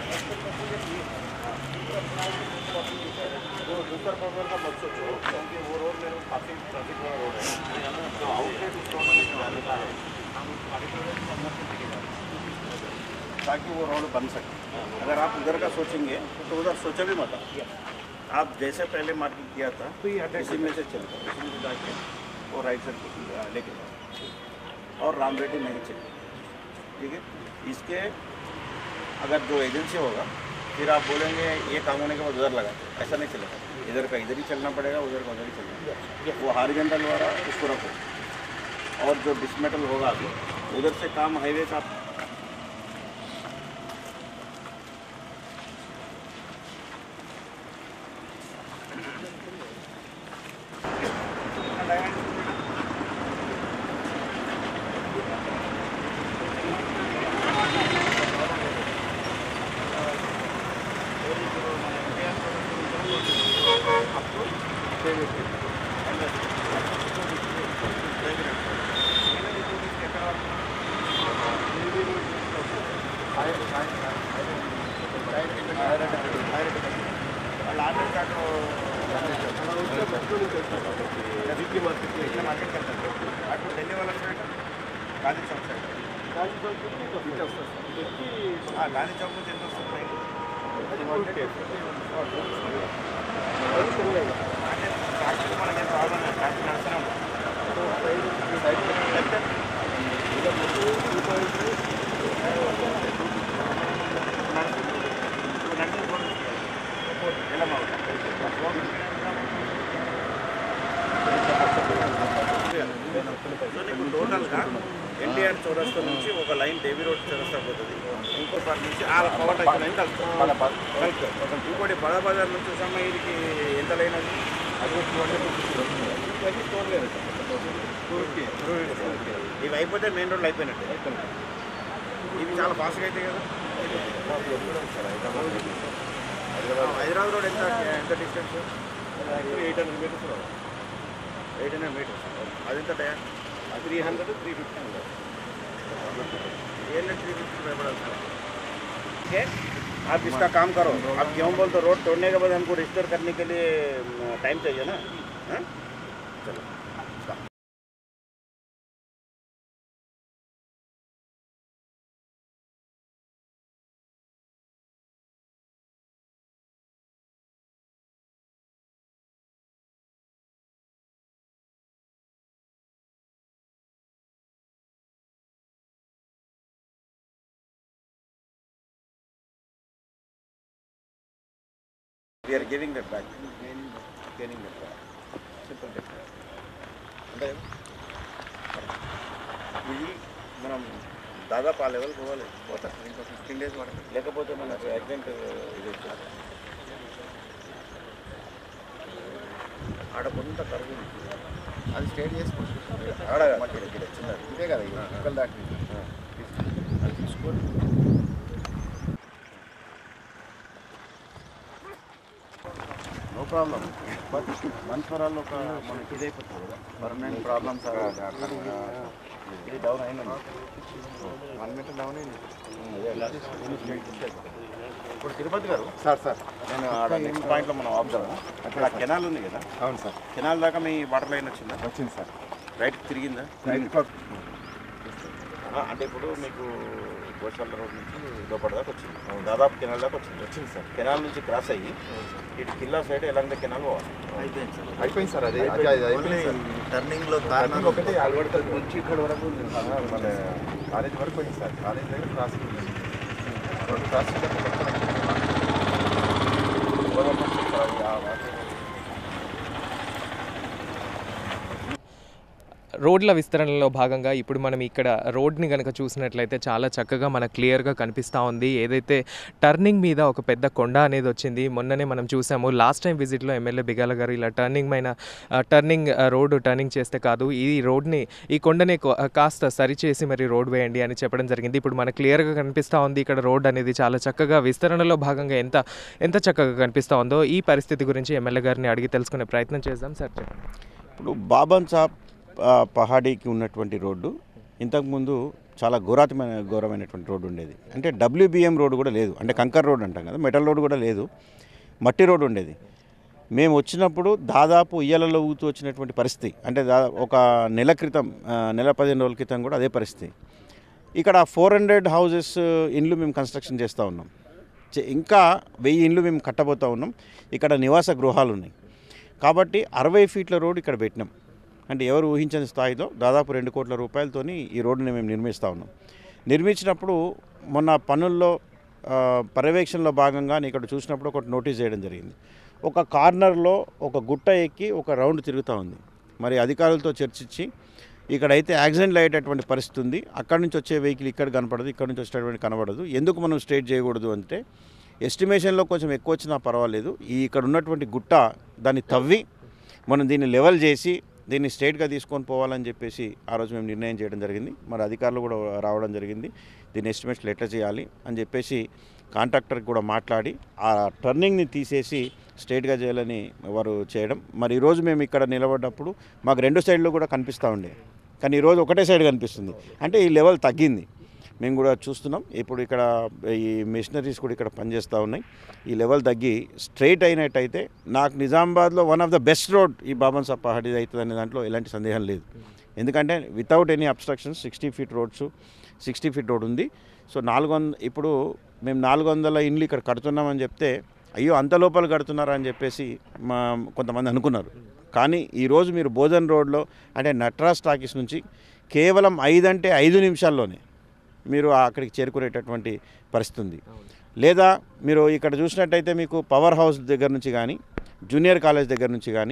वो दूसरा प्रॉब्लम का मत सोचो क्योंकि वो रोड में काफ़ी ट्रैफिक वाला रोड है तो आउटलेट उस रोड में जाने का है हम पार्टिकुलर अंदर से लेके जाते हैं ताकि वो रोड बन सके अगर आप उधर का सोचेंगे तो उधर सोचा भी मत आप जैसे पहले मार्किंग किया था तो ये इसी में से चलता इसी में से जाके वो राइट साइड लेके जाओ और राम रेड्डी नहीं चले ठीक है इसके अगर जो एजेंसी होगा फिर आप बोलेंगे ये काम होने के बाद उधर लगा ऐसा नहीं चलेगा इधर का इधर ही चलना पड़ेगा उधर का उधर ही चलना वो हारिजेंटल वाला उसको रखो और जो डिसमेटल होगा आगे उधर से काम हाईवे का వాళ్ళు ఆర్డర్ కార్డు వీక్లీ మార్కెట్ ఇట్లా మార్కెట్ వెళ్తారు అటు ఢిల్లీ వాళ్ళ సైడ్ గాంధీ చౌక్ సైడ్ గాంధీ చౌక్ గాంధీ చౌక్ నుంచి ఎంత వస్తుంది అంటే ట్రాఫిక్ మనకి ఎంత ప్రాబ్లం లేదు ట్రాఫిక్ నడుస్తూనే ఉంటుంది ఎలా ఎన్టీఆర్ చౌరస్తా నుంచి ఒక లైన్ దేవి రోడ్ చౌరస్తా పోతుంది ఇంకో పార్ట్ నుంచి ఆ పవర్ టైప్ లైన్ కలుపుతాం కలుపుతాం ఇంకోటి పద బజార్ నుంచి సమయానికి ఎంత లైన్ అది అది టూ హండ్రెడ్ టోల్ లేదు ఇవి అయిపోతే మెయిన్ రోడ్లు అయిపోయినట్టు ఇవి చాలా ఫాస్ట్గా అవుతాయి కదా హైదరాబాద్ రోడ్ ఎంత ఎంత distance eight hundred metres eight hundred metre అది ఎంత time three hundred three fifty ये थ्री फिफ्टी में बड़ा ठीक है आप इसका काम करो आप क्यों बोलते रोड तोड़ने के बाद हमको रजिस्टर करने के लिए टाइम चाहिए ना हाँ? चलो We are giving that back. Getting that back. Simple difference. అంటే ఇది మనం దాదాపు ఆ లెవెల్ పోవాలి పోతాం ఇంకో ఫిఫ్టీన్ డేస్ పడుతుంది లేకపోతే మనకు యాక్సిడెంట్ ఇది వచ్చేది ఆడ కొంత కరువు ఉంది. అది స్టేట్ చేసుకోవచ్చు ఆడ మట్టి చిన్నది ఇదే కదా ఇక కుక్కలు దాటి అది తీసుకొని no problem but once for all ఒక మనకి ఇది అయిపోతుంది కదా పర్మనెంట్ ప్రాబ్లమ్స్ ఇది డౌన్ అయినా వన్ మీటర్ డౌన్ అయింది ఇప్పుడు తిరుపతి గారు సార్ సార్ నేను ఆడ నెక్స్ట్ పాయింట్లో మనం ఆబ్జర్వ్ అక్కడ ఆ కెనాల్ ఉంది కదా అవును సార్ కెనాల్ దాకా మీ వాటర్ లైన్ వచ్చిందా వచ్చింది సార్ రైట్ తిరిగిందా రైట్ ఆ, అంటే ఇప్పుడు మీకు గోశాల రోడ్ నుంచి లోపల దాకా వచ్చింది దాదాపు కెనాల్ దాకా వచ్చింది వచ్చింది సార్ కెనాల్ నుంచి క్రాస్ అయ్యి ఇటు కిల్లా సైడ్ ఎలాంటి కెనాల్ పోవాలి అయిపోయింది సార్ అయిపోయింది సార్ అది అది అది అయిపోయింది సార్ టర్నింగ్ లో టర్నింగ్ ఒకటి అలవడతల నుంచి ఇక్కడ వరకు ఉంది సార్. మన కాలేజ్ వరకు పోయింది సార్ కాలేజ్ దగ్గర క్రాస్ రెండు క్రాస్ రోడ్ల విస్తరణలో భాగంగా ఇప్పుడు మనం ఇక్కడ రోడ్ని కనుక చూసినట్లయితే చాలా చక్కగా మనకు క్లియర్గా కనిపిస్తూ ఉంది ఏదైతే టర్నింగ్ మీద ఒక పెద్ద కొండ అనేది వచ్చింది మొన్ననే మనం చూసాము లాస్ట్ టైం విజిట్లో ఎమ్మెల్యే బిగాల గారు ఇలా టర్నింగ్ పైన ఆ, టర్నింగ్ ఆ, రోడ్డు టర్నింగ్ చేస్తే కాదు ఈ రోడ్ని ఈ కొండని కొ- కాస్త సరిచేసి మరి రోడ్ వేయండి అని చెప్పడం జరిగింది ఇప్పుడు మనకు క్లియర్గా కనిపిస్తూ ఉంది ఇక్కడ రోడ్ అనేది చాలా చక్కగా విస్తరణలో భాగంగా ఎంత ఎంత చక్కగా కనిపిస్తూ ఉందో ఈ పరిస్థితి గురించి ఎమ్మెల్యే గారిని అడిగి తెలుసుకునే ప్రయత్నం చేద్దాం సార్ చెప్పండి ఇప్పుడు బాబన్ సాబ్ ఆ, పహాడీకి ఉన్నటువంటి రోడ్డు ఇంతకుముందు చాలా ఘోరాతమైన ఘోరమైనటువంటి రోడ్డు ఉండేది అంటే డబ్ల్యూబిఎం రోడ్డు కూడా లేదు అంటే కంకర్ రోడ్ అంటాం కదా మెటల్ రోడ్ కూడా లేదు మట్టి రోడ్డు ఉండేది మేము వచ్చినప్పుడు దాదాపు ఉయ్యాలలో ఊగుతూ వచ్చినటువంటి పరిస్థితి అంటే దా ఒక నెల క్రితం ఆ, నెల పదిహేను రోజుల క్రితం కూడా అదే పరిస్థితి ఇక్కడ ఫోర్ హండ్రెడ్ హౌజెస్ ఇండ్లు మేము కన్స్ట్రక్షన్ చేస్తూ ఉన్నాం చే- ఇంకా వెయ్యి ఇండ్లు మేము కట్టబోతూ ఉన్నాం ఇక్కడ నివాస గృహాలు ఉన్నాయి కాబట్టి అరవై ఫీట్ల రోడ్ ఇక్కడ పెట్టినాం అంటే ఎవరు ఊహించని స్థాయిలో దాదాపు రెండు కోట్ల రూపాయలతోని ఈ రోడ్డుని మేము నిర్మిస్తూ ఉన్నాం నిర్మించినప్పుడు మొన్న పనుల్లో ఆ, పర్యవేక్షణలో భాగంగా నేను ఇక్కడ చూసినప్పుడు ఒక నోటీస్ చేయడం జరిగింది ఒక కార్నర్లో ఒక గుట్ట ఎక్కి ఒక రౌండ్ తిరుగుతూ ఉంది మరి అధికారులతో చర్చించి ఇక్కడైతే యాక్సిడెంట్ అయ్యేటటువంటి పరిస్థితి ఉంది అక్కడి నుంచి వచ్చే వెహికల్ ఇక్కడ కనపడదు ఇక్కడ నుంచి వచ్చేటటువంటి కనబడదు ఎందుకు మనం స్ట్రేట్ చేయకూడదు అంటే ఎస్టిమేషన్లో కొంచెం ఎక్కువ వచ్చినా పర్వాలేదు ఈ ఇక్కడ ఉన్నటువంటి గుట్ట దాన్ని తవ్వి మనం దీన్ని లెవెల్ చేసి దీన్ని స్ట్రేట్గా తీసుకొని పోవాలని చెప్పేసి ఆ రోజు మేము నిర్ణయం చేయడం జరిగింది మరి అధికారులు కూడా రావడం జరిగింది దీన్ని ఎస్టిమేషన్ ఎట్లా చేయాలి అని చెప్పేసి కాంట్రాక్టర్కి కూడా మాట్లాడి ఆ టర్నింగ్ని తీసేసి స్ట్రేట్గా చేయాలని వారు చేయడం మరి ఈరోజు మేము ఇక్కడ నిలబడ్డప్పుడు మాకు రెండు సైడ్లు కూడా కనిపిస్తూ ఉండే కానీ ఈరోజు ఒకటే సైడ్ కనిపిస్తుంది అంటే ఈ లెవెల్ తగ్గింది మేము కూడా చూస్తున్నాం ఇప్పుడు ఇక్కడ ఈ మిషనరీస్ కూడా ఇక్కడ పనిచేస్తూ ఉన్నాయి ఈ లెవెల్ తగ్గి స్ట్రైట్ అయినట్టయితే నాకు నిజామాబాద్లో one of the best road ఈ బాబన్ సప్ప హడీది అవుతుంది అనే దాంట్లో ఎలాంటి సందేహం లేదు ఎందుకంటే without any obstructions sixty feet roads sixty feet road ఉంది సో నాలుగు వంద ఇప్పుడు మేము నాలుగు వందల ఇండ్లు ఇక్కడ కడుతున్నామని చెప్తే అయ్యో అంత లోపల కడుతున్నారా అని చెప్పేసి మా కొంతమంది అనుకున్నారు కానీ ఈరోజు మీరు భోజన్ రోడ్లో అంటే నట్రాస్ టాకీస్ నుంచి కేవలం ఐదు అంటే ఐదు నిమిషాల్లోనే మీరు అక్కడికి చేరుకునేటటువంటి పరిస్థితి ఉంది లేదా మీరు ఇక్కడ చూసినట్టయితే మీకు పవర్ హౌస్ దగ్గర నుంచి కానీ జూనియర్ కాలేజ్ దగ్గర నుంచి కానీ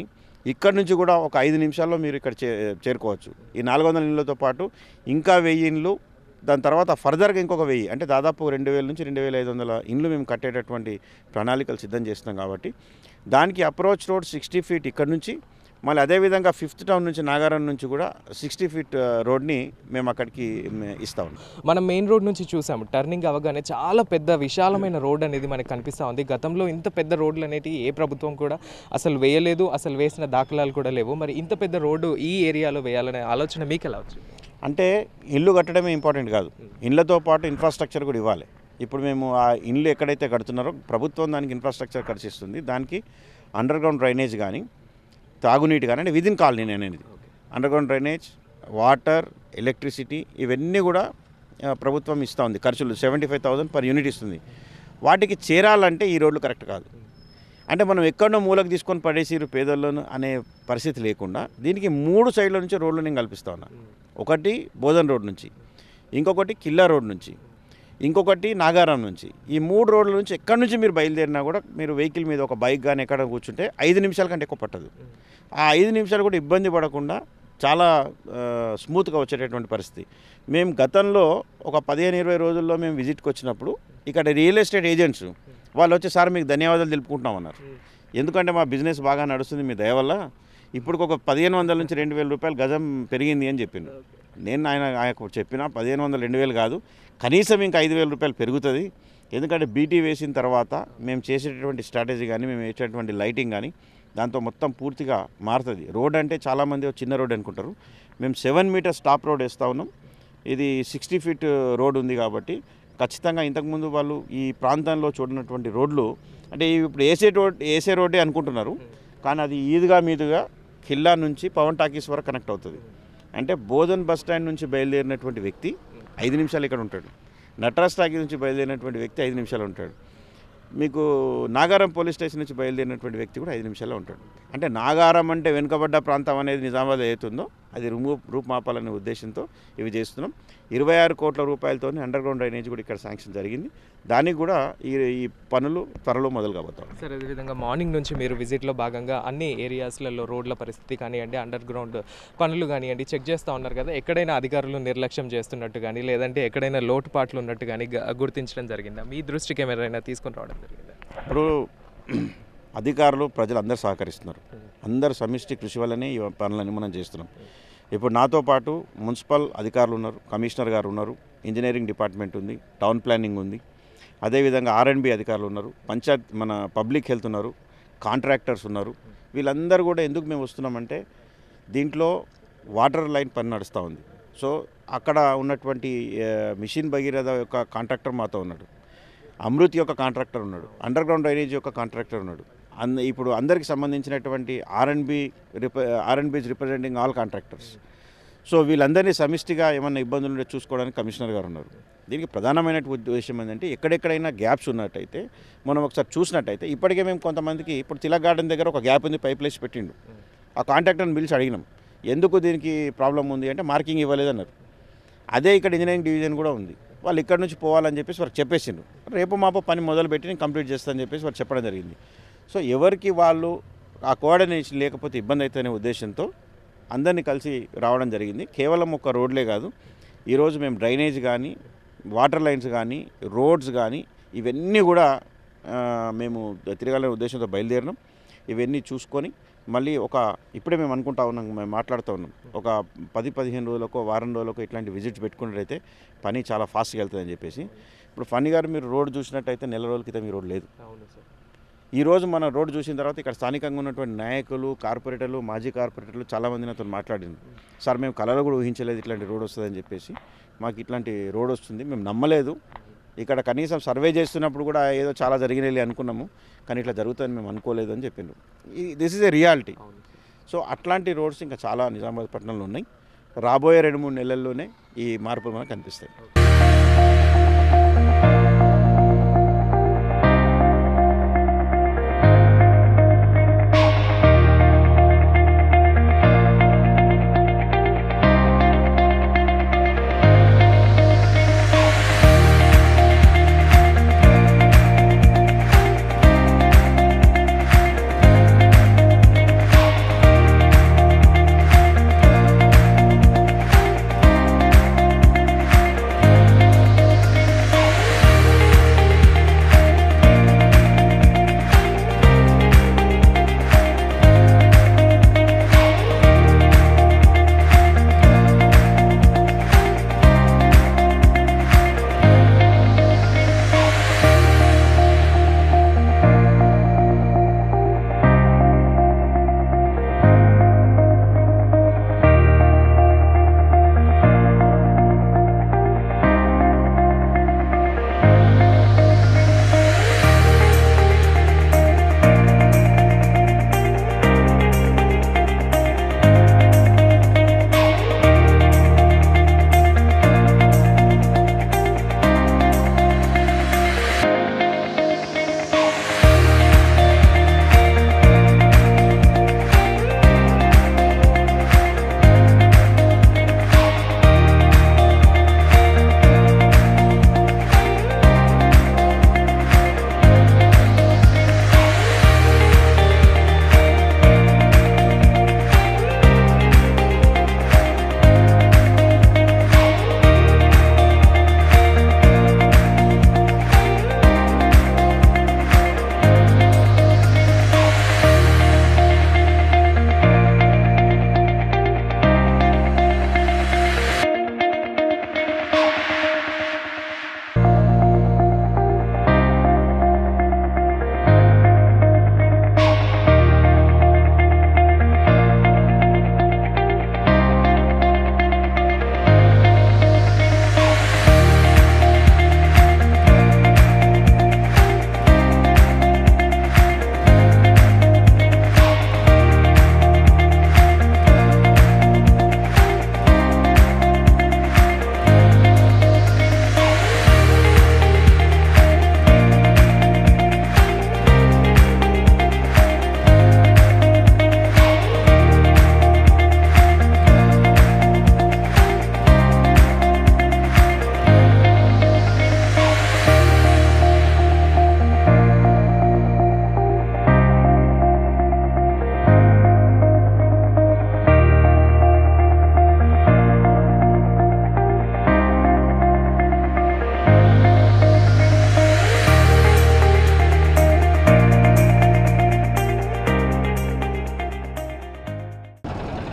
ఇక్కడ నుంచి కూడా ఒక ఐదు నిమిషాల్లో మీరు ఇక్కడ చే చేరుకోవచ్చు ఈ నాలుగు వందల ఇళ్ళతో పాటు ఇంకా వెయ్యి ఇండ్లు దాని తర్వాత ఫర్దర్గా ఇంకొక వెయ్యి అంటే దాదాపు రెండు వేల నుంచి రెండు వేల ఐదు వందల ఇండ్లు మేము కట్టేటటువంటి ప్రణాళికలు సిద్ధం చేస్తున్నాం కాబట్టి దానికి అప్రోచ్ రోడ్ సిక్స్టీ ఫీట్ ఇక్కడ నుంచి మళ్ళీ అదేవిధంగా ఫిఫ్త్ టౌన్ నుంచి నాగారం నుంచి కూడా సిక్స్టీ ఫీట్ ఆ, రోడ్ని మేము అక్కడికి మే- ఇస్తా ఉన్నాం మనం మెయిన్ రోడ్ నుంచి చూసాము టర్నింగ్ అవగానే చాలా పెద్ద విశాలమైన రోడ్ అనేది మనకు కనిపిస్తూ ఉంది గతంలో ఇంత పెద్ద రోడ్లు అనేటివి ఏ ప్రభుత్వం కూడా అసలు వేయలేదు అసలు వేసిన దాఖలాలు కూడా లేవు మరి ఇంత పెద్ద రోడ్డు ఈ ఏరియాలో వేయాలనే ఆలోచన మీకు ఎలా వచ్చింది అంటే ఇల్లు కట్టడమే ఇంపార్టెంట్ కాదు ఇళ్ళతో పాటు ఇన్ఫ్రాస్ట్రక్చర్ కూడా ఇవ్వాలి ఇప్పుడు మేము ఆ ఇండ్లు ఎక్కడైతే కడుతున్నారో ప్రభుత్వం దానికి ఇన్ఫ్రాస్ట్రక్చర్ ఖర్చిస్తుంది దానికి అండర్ గ్రౌండ్ డ్రైనేజ్ కానీ తాగునీటి కానీ అంటే విదిన్ కాలనీ నేను అనేది underground drainage water electricity ఇవన్నీ కూడా ఆ, ప్రభుత్వం ఇస్తూ ఉంది ఖర్చులు seventy five thousand per unit ఇస్తుంది వాటికి చేరాలంటే ఈ రోడ్లు కరెక్ట్ కాదు అంటే మనం ఎక్కడో మూలకు తీసుకొని పడేసిరు పేదలను అనే పరిస్థితి లేకుండా దీనికి మూడు సైడ్ల నుంచి రోడ్లు నేను కల్పిస్తా ఉన్నా ఒకటి బోధన్ రోడ్ నుంచి ఇంకొకటి కిల్లా రోడ్ నుంచి ఇంకొకటి నాగారం నుంచి ఈ మూడు రోడ్ల నుంచి ఎక్కడి నుంచి మీరు బయలుదేరినా కూడా మీరు వెహికల్ మీద ఒక బైక్ కానీ ఎక్కడ కూర్చుంటే ఐదు నిమిషాల కంటే ఎక్కువ పట్టదు ఆ ఐదు నిమిషాలు కూడా ఇబ్బంది పడకుండా చాలా ఆ, స్మూత్గా వచ్చేటటువంటి పరిస్థితి మేము గతంలో ఒక పదిహేను ఇరవై రోజుల్లో మేము విజిట్కి వచ్చినప్పుడు ఇక్కడ రియల్ ఎస్టేట్ ఏజెంట్స్ వాళ్ళు వచ్చి సార్ మీకు ధన్యవాదాలు తెలుపుకుంటున్నామన్నారు ఎందుకంటే మా బిజినెస్ బాగా నడుస్తుంది మీ దయ వల్ల ఇప్పుడు ఒక పదిహేను వందల నుంచి రెండు వేల రూపాయలు గజం పెరిగింది అని చెప్పిండు నేను ఆయన ఆయనకు చెప్పిన పదిహేను వందలు రెండు వేలు కాదు కనీసం ఇంకా ఐదు వేల రూపాయలు పెరుగుతుంది ఎందుకంటే బీటీ వేసిన తర్వాత మేము చేసేటటువంటి స్ట్రాటజీ కానీ మేము వేసేటటువంటి లైటింగ్ కానీ దాంతో మొత్తం పూర్తిగా మారుతుంది రోడ్ అంటే చాలామంది ఒక చిన్న రోడ్ అనుకుంటారు మేము సెవెన్ మీటర్స్ టాప్ రోడ్ వేస్తూ ఉన్నాం ఇది సిక్స్టీ ఫీట్ రోడ్ ఉంది కాబట్టి ఖచ్చితంగా ఇంతకుముందు వాళ్ళు ఈ ప్రాంతంలో చూడనటువంటి రోడ్లు అంటే ఇవి ఇప్పుడు ఏసే రోడ్ ఏసే రోడ్డే అనుకుంటున్నారు కానీ అది ఈదుగా మీదుగా ఖిల్లా నుంచి పవన్ టాకీస్ వరకు కనెక్ట్ అవుతుంది అంటే బోధన్ బస్ స్టాండ్ నుంచి బయలుదేరినటువంటి వ్యక్తి ఐదు నిమిషాలు ఇక్కడ ఉంటాడు నటరాజ్ టాకీ నుంచి బయలుదేరినటువంటి వ్యక్తి ఐదు నిమిషాలు ఉంటాడు మీకు నాగారం పోలీస్ స్టేషన్ నుంచి బయలుదేరినటువంటి వ్యక్తి కూడా ఐదు నిమిషాల్లో ఉంటాడు అంటే నాగారం అంటే వెనుకబడ్డ ప్రాంతం అనేది నిజామాబాద్ అవుతుందో అది రూపు రూపుమాపాలనే ఉద్దేశంతో ఇవి చేస్తున్నాం ఇరవై ఆరు కోట్ల రూపాయలతో అండర్ గ్రౌండ్ డ్రైనేజ్ కూడా ఇక్కడ శాంక్షన్ జరిగింది దానికి కూడా ఈ ఈ పనులు త్వరలో మొదలు కాబోతాం సార్ అదేవిధంగా మార్నింగ్ నుంచి మీరు విజిట్లో భాగంగా అన్ని ఏరియాస్లలో రోడ్ల పరిస్థితి కానివ్వండి అండర్ గ్రౌండ్ పనులు కానివ్వండి చెక్ చేస్తూ ఉన్నారు కదా ఎక్కడైనా అధికారులు నిర్లక్ష్యం చేస్తున్నట్టు కానీ లేదంటే ఎక్కడైనా లోటుపాట్లు ఉన్నట్టు కానీ గ- గుర్తించడం జరిగిందా మీ దృష్టికి ఏమైనా తీసుకొని రావడం జరిగిందా ఇప్పుడు అధికారులు ప్రజలు అందరూ సహకరిస్తున్నారు అందరు సమిష్టి కృషి వల్లనే ఈ పనులన్నీ మనం చేస్తున్నాం ఇప్పుడు నాతో పాటు మున్సిపల్ అధికారులు ఉన్నారు కమిషనర్ గారు ఉన్నారు ఇంజనీరింగ్ డిపార్ట్మెంట్ ఉంది టౌన్ ప్లానింగ్ ఉంది అదేవిధంగా ఆర్ఎండ్బి అధికారులు ఉన్నారు పంచాయత్ మన పబ్లిక్ హెల్త్ ఉన్నారు కాంట్రాక్టర్స్ ఉన్నారు వీళ్ళందరూ కూడా ఎందుకు మేము వస్తున్నామంటే దీంట్లో వాటర్ లైన్ పని నడుస్తూ ఉంది సో అక్కడ ఉన్నటువంటి ఆ, మిషన్ భగీరథ యొక్క కాంట్రాక్టర్ మాతో ఉన్నాడు అమృత్ యొక్క కాంట్రాక్టర్ ఉన్నాడు అండర్ గ్రౌండ్ డ్రైనేజ్ యొక్క కాంట్రాక్టర్ ఉన్నాడు అంద ఇప్పుడు అందరికి సంబంధించినటువంటి ఆర్ఎన్బి రిప RNBs representing all contractors so వీళ్ళందరినీ సమిష్టిగా ఏమన్నా ఇబ్బందులు ఉంటే చూసుకోవడానికి కమిషనర్ గారు ఉన్నారు దీనికి ప్రధానమైన ఉద్దేశం ఏంటంటే ఎక్కడెక్కడైనా గ్యాప్స్ ఉన్నట్టయితే మనం ఒకసారి చూసినట్టయితే ఇప్పటికే మేము కొంతమందికి ఇప్పుడు తిలక్ గార్డెన్ దగ్గర ఒక గ్యాప్ ఉంది పైప్ లేసి పెట్టిండు ఆ కాంట్రాక్టర్ని పిలిచి అడిగినాం ఎందుకు దీనికి ప్రాబ్లం ఉంది అంటే మార్కింగ్ ఇవ్వలేదన్నారు అదే ఇక్కడ ఇంజనీరింగ్ డివిజన్ కూడా ఉంది వాళ్ళు ఇక్కడ నుంచి పోవాలని చెప్పేసి వారు చెప్పేసిండ్రు రేపు మాపో పని మొదలుపెట్టి నేను కంప్లీట్ చేస్తానని చెప్పేసి వారు చెప్పడం జరిగింది సో ఎవరికి వాళ్ళు ఆ కోఆర్డినేషన్ లేకపోతే ఇబ్బంది అవుతుందనే ఉద్దేశంతో అందరినీ కలిసి రావడం జరిగింది కేవలం ఒక రోడ్లే కాదు ఈరోజు మేము డ్రైనేజ్ కానీ వాటర్ లైన్స్ కానీ రోడ్స్ కానీ ఇవన్నీ కూడా ఆ, మేము తిరగాలనే ఉద్దేశంతో బయలుదేరినాం ఇవన్నీ చూసుకొని మళ్ళీ ఒక ఇప్పుడే మేము అనుకుంటా ఉన్నాం మేము మాట్లాడుతూ ఉన్నాం ఒక పది పదిహేను రోజులకో వారం రోజులకో ఇట్లాంటి విజిట్స్ పెట్టుకున్నట్టయితే పని చాలా ఫాస్ట్గా వెళ్తుందని చెప్పేసి ఇప్పుడు ఫన్నీ గారు మీరు రోడ్ చూసినట్టయితే నెల రోజుల క్రితం ఈ రోడ్ లేదు అవును సార్ ఈ రోజు మనం రోడ్డు చూసిన తర్వాత ఇక్కడ స్థానికంగా ఉన్నటువంటి నాయకులు కార్పొరేటర్లు మాజీ కార్పొరేటర్లు చాలామంది నాతో మాట్లాడింది సార్ మేము కళలో కూడా ఊహించలేదు ఇట్లాంటి రోడ్ వస్తుందని చెప్పేసి మాకు ఇట్లాంటి రోడ్ వస్తుంది మేము నమ్మలేదు ఇక్కడ కనీసం సర్వే చేస్తున్నప్పుడు కూడా ఏదో చాలా జరిగినాయి అనుకున్నాము కానీ ఇట్లా జరుగుతుందని మేము అనుకోలేదు అని చెప్పిండ్రు ఈ this is a reality so అట్లాంటి రోడ్స్ ఇంకా చాలా నిజామాబాద్ పట్టణంలో ఉన్నాయి రాబోయే రెండు మూడు నెలల్లోనే ఈ మార్పులు మనకు కనిపిస్తాయి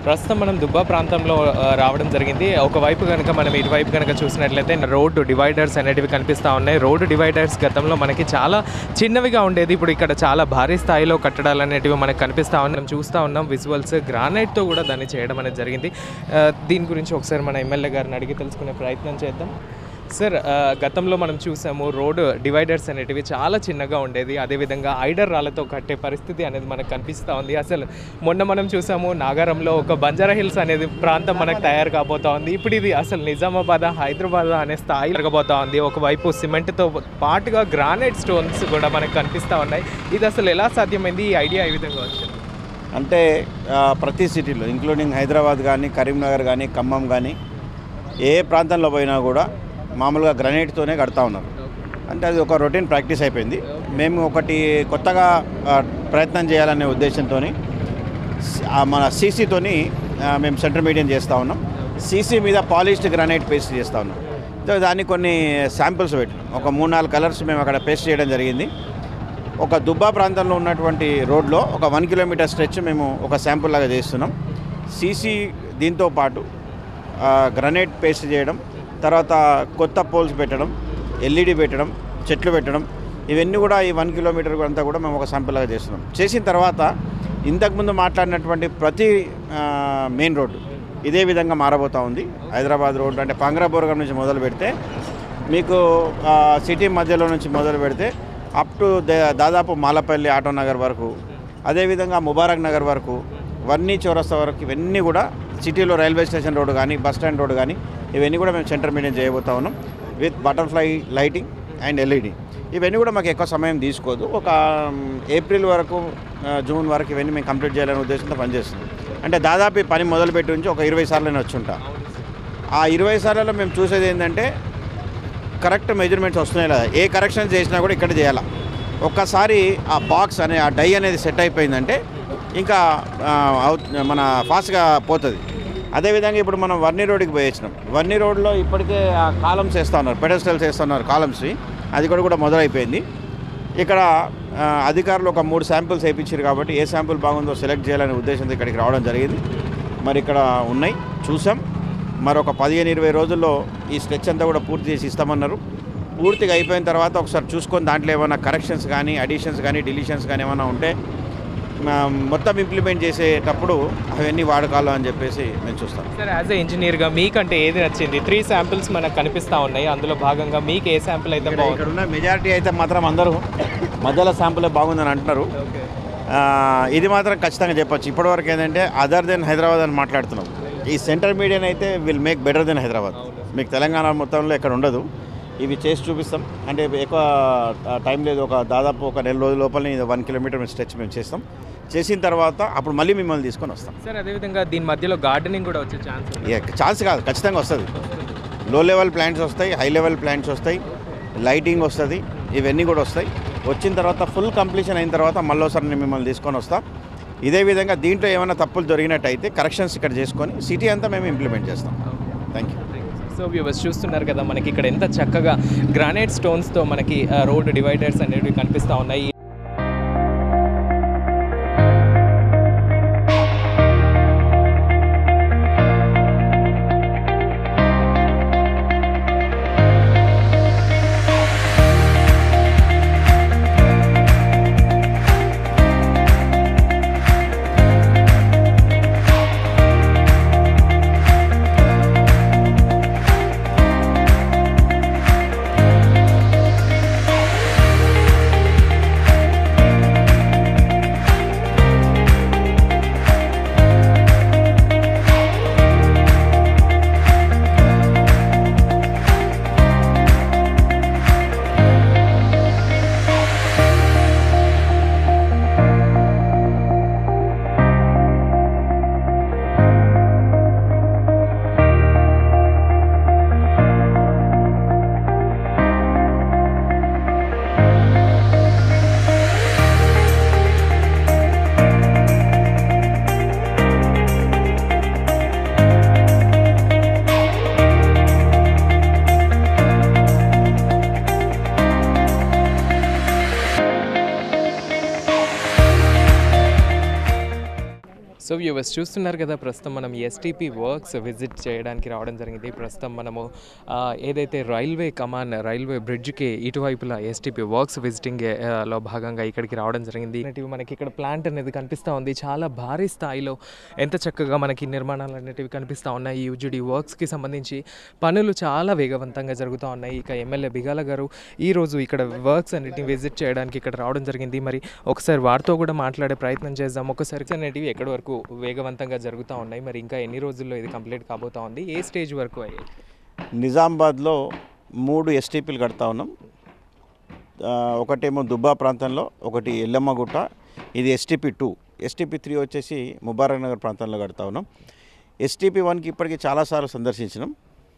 ప్రస్తుతం మనం దుబ్బా ప్రాంతంలో ఆ, రావడం జరిగింది ఒకవైపు కనుక మనం ఇటువైపు కనుక చూసినట్లయితే రోడ్డు డివైడర్స్ అనేటివి కనిపిస్తూ ఉన్నాయి రోడ్డు డివైడర్స్ గతంలో మనకి చాలా చిన్నవిగా ఉండేది ఇప్పుడు ఇక్కడ చాలా భారీ స్థాయిలో కట్టడాలు అనేటివి మనకు కనిపిస్తూ ఉన్నాయి మనం చూస్తూ ఉన్నాం విజువల్స్ గ్రానైట్తో కూడా దాన్ని చేయడం అనేది జరిగింది ఆ, దీని గురించి ఒకసారి మన ఎమ్మెల్యే గారిని అడిగి తెలుసుకునే ప్రయత్నం చేద్దాం సార్ ఆ, గతంలో మనం చూసాము రోడ్డు డివైడర్స్ అనేటివి చాలా చిన్నగా ఉండేది అదేవిధంగా ఐడర్ రాళ్ళతో కట్టే పరిస్థితి అనేది మనకు కనిపిస్తూ ఉంది అసలు మొన్న మనం చూసాము నాగారంలో ఒక బంజారా హిల్స్ అనేది ప్రాంతం మనకు తయారు కాబోతా ఉంది ఇప్పుడు ఇది అసలు నిజామాబాద్ హైదరాబాద్ అనే స్థాయి జరగబోతా ఉంది ఒకవైపు సిమెంట్తో పాటుగా గ్రానైట్ స్టోన్స్ కూడా మనకు కనిపిస్తూ ఉన్నాయి ఇది అసలు ఎలా సాధ్యమైంది ఈ ఐడియా ఈ విధంగా వచ్చింది అంటే ఆ, ప్రతి సిటీలో ఇంక్లూడింగ్ హైదరాబాద్ కానీ కరీంనగర్ కానీ ఖమ్మం కానీ ఏ ప్రాంతంలో పోయినా కూడా మామూలుగా గ్రనైట్తోనే కడతా ఉన్నారు అంటే అది ఒక రొటీన్ ప్రాక్టీస్ అయిపోయింది మేము ఒకటి కొత్తగా ఆ, ప్రయత్నం చేయాలనే ఉద్దేశంతో మన సీసీతోని మేము సెంటర్ మీడియం చేస్తూ ఉన్నాం సీసీ మీద పాలిష్డ్ గ్రానైట్ పేస్ట్ చేస్తూ ఉన్నాం సో దాన్ని కొన్ని శాంపిల్స్ పెట్టినాం ఒక మూడు నాలుగు కలర్స్ మేము అక్కడ పేస్ట్ చేయడం జరిగింది ఒక దుబ్బా ప్రాంతంలో ఉన్నటువంటి రోడ్లో ఒక వన్ కిలోమీటర్ స్ట్రెచ్ మేము ఒక శాంపుల్ లాగా చేస్తున్నాం సీసీ దీంతో పాటు ఆ, గ్రనైట్ పేస్ట్ చేయడం తర్వాత కొత్త పోల్స్ పెట్టడం ఎల్ఈడి పెట్టడం చెట్లు పెట్టడం ఇవన్నీ కూడా ఈ వన్ కిలోమీటర్ అంతా కూడా మేము ఒక శాంపుల్ లాగా చేస్తున్నాం చేసిన తర్వాత ఇంతకుముందు మాట్లాడినటువంటి ప్రతి ఆ, మెయిన్ రోడ్డు ఇదే విధంగా మారబోతూ ఉంది హైదరాబాద్ రోడ్డు అంటే పంగ్రాబోర్గం నుంచి మొదలు పెడితే మీకు ఆ, సిటీ మధ్యలో నుంచి మొదలు పెడితే అప్ టు దే- దాదాపు మాలపల్లి ఆటో నగర్ వరకు అదేవిధంగా ముబారక్ నగర్ వరకు వన్నీ చౌరస్తా వరకు ఇవన్నీ కూడా సిటీలో రైల్వే స్టేషన్ రోడ్డు కానీ బస్ స్టాండ్ రోడ్డు కానీ ఇవన్నీ కూడా మేము సెంటర్ మీడియం చేయబోతా ఉన్నాం with butterfly lighting and LED ఇవన్నీ కూడా మాకు ఎక్కువ సమయం తీసుకోదు ఒక మ్, ఏప్రిల్ వరకు ఆ, జూన్ వరకు ఇవన్నీ మేము కంప్లీట్ చేయాలనే ఉద్దేశంతో పనిచేస్తున్నాం అంటే దాదాపు ఈ పని మొదలుపెట్టి నుంచి ఒక ఇరవై సార్లు నేను వచ్చి ఉంటా ఆ ఇరవై సార్లలో మేము చూసేది ఏంటంటే కరెక్ట్ మెజర్మెంట్స్ వస్తున్నాయి లేదా ఏ కరెక్షన్ చేసినా కూడా ఇక్కడ చేయాలి ఒక్కసారి ఆ బాక్స్ అనే ఆ డై అనేది సెట్ అయిపోయిందంటే ఇంకా ఆ, అవు- మన ఫాస్ట్గా పోతుంది అదేవిధంగా ఇప్పుడు మనం వర్ణి రోడ్డుకి పోయేసినాం వర్ణి రోడ్లో ఇప్పటికే ఆ కాలమ్స్ వేస్తూ ఉన్నారు పెడస్టల్స్ వేస్తున్నారు కాలమ్స్వి అది కూడా కూడా మొదలైపోయింది ఇక్కడ ఆ, అధికారులు ఒక మూడు శాంపిల్స్ వేయించారు కాబట్టి ఏ శాంపిల్ బాగుందో సెలెక్ట్ చేయాలనే ఉద్దేశంతో ఇక్కడికి రావడం జరిగింది మరి ఇక్కడ ఉన్నాయి చూసాం మరొక పదిహేను ఇరవై రోజుల్లో ఈ స్ట్రెచ్ అంతా కూడా పూర్తి చేసి ఇస్తామన్నారు పూర్తిగా అయిపోయిన తర్వాత ఒకసారి చూసుకొని దాంట్లో ఏమైనా కరెక్షన్స్ కానీ అడిషన్స్ కానీ డిలీషన్స్ కానీ ఏమైనా ఉంటే ఆ, మొత్తం ఇంప్లిమెంట్ చేసేటప్పుడు అవన్నీ వాడకాలు అని చెప్పేసి మేము చూస్తాం సార్ యాజ్ ఎ ఇంజనీర్గా మీకంటే ఏది నచ్చింది త్రీ శాంపిల్స్ మనకు కనిపిస్తూ ఉన్నాయి అందులో భాగంగా మీకు ఏ శాంపిల్ అయితే ఇక్కడ బాగుంది ఇక్కడ ఉన్న మెజారిటీ అయితే మాత్రం అందరూ మధ్యలో శాంపులే బాగుందని అంటున్నారు ఆ, ఇది మాత్రం ఖచ్చితంగా చెప్పొచ్చు ఇప్పటివరకు ఏంటంటే అదర్ దెన్ హైదరాబాద్ అని మాట్లాడుతున్నాం ఈ సెంటర్ మీడియన్ అయితే will make better then Hyderabad మీకు తెలంగాణ మొత్తంలో ఇక్కడ ఉండదు ఇవి చేసి చూపిస్తాం అంటే ఎక్కువ ఆ, టైం లేదు ఒక దాదాపు ఒక నెల రోజుల లోపలనే ఇది వన్ కిలోమీటర్ స్ట్రెచ్ మేము చేస్తాం చేసిన తర్వాత అప్పుడు మళ్ళీ మిమ్మల్ని తీసుకొని వస్తాం సార్ అదేవిధంగా దీని మధ్యలో గార్డెనింగ్ కూడా వచ్చే ఛాన్స్ ఉంది ఏ, ఛాన్స్ కాదు ఖచ్చితంగా వస్తుంది లో లెవెల్ ప్లాంట్స్ వస్తాయి హై లెవెల్ ప్లాంట్స్ వస్తాయి లైటింగ్ వస్తుంది ఇవన్నీ కూడా వస్తాయి వచ్చిన తర్వాత ఫుల్ కంప్లీషన్ అయిన తర్వాత మళ్ళీసారి నేను మిమ్మల్ని తీసుకొని వస్తాం ఇదే విధంగా దీంట్లో ఏమైనా తప్పులు దొరికినట్టయితే కరెక్షన్స్ ఇక్కడ చేసుకొని సిటీ అంతా మేము ఇంప్లిమెంట్ చేస్తాం థ్యాంక్ యూ సో వ్యూవర్స్ చూస్తున్నారు కదా మనకి ఇక్కడ ఎంత చక్కగా గ్రానైట్ స్టోన్స్తో మనకి రోడ్ డివైడర్స్ అనేవి కనిపిస్తూ ఉన్నాయి సో వ్యూవర్స్ చూస్తున్నారు కదా ప్రస్తుతం మనం ఎస్టీపీ వర్క్స్ విజిట్ చేయడానికి రావడం జరిగింది ప్రస్తుతం మనము ఆ, ఏదైతే రైల్వే కమాన్ రైల్వే బ్రిడ్జ్కి ఇటువైపులా ఎస్టీపీ వర్క్స్ విజిటింగ్ ఆ, లో భాగంగా ఇక్కడికి రావడం జరిగింది అనేటివి మనకి ఇక్కడ ప్లాంట్ అనేది కనిపిస్తూ ఉంది చాలా భారీ స్థాయిలో ఎంత చక్కగా మనకి నిర్మాణాలు అనేటివి కనిపిస్తూ ఉన్నాయి ఈ యూజుడి వర్క్స్కి సంబంధించి పనులు చాలా వేగవంతంగా జరుగుతూ ఉన్నాయి ఇక ఎమ్మెల్యే బిగాల గారు ఈ రోజు ఇక్కడ వర్క్స్ అన్నిటిని విజిట్ చేయడానికి ఇక్కడ రావడం జరిగింది మరి ఒకసారి వారితో కూడా మాట్లాడే ప్రయత్నం చేద్దాం ఒకసారి అనేటివి ఎక్కడి వరకు వేగవంతంగా జరుగుతూ ఉన్నాయి మరి ఇంకా ఎన్ని రోజుల్లో ఇది కంప్లీట్ కాబోతా ఉంది ఏ స్టేజ్ వరకు అయ్యాయి నిజామాబాద్లో మూడు ఎస్టీపీలు కడతా ఉన్నాం ఆ, ఒకటేమో దుబ్బా ప్రాంతంలో ఒకటి ఎల్లమ్మగుట్ట ఇది ఎస్టీపీ టూ ఎస్టీపీ త్రీ వచ్చేసి ముబారక్ నగర్ ప్రాంతంలో కడతా ఉన్నాం ఎస్టీపీ వన్కి ఇప్పటికీ చాలాసార్లు సందర్శించినాం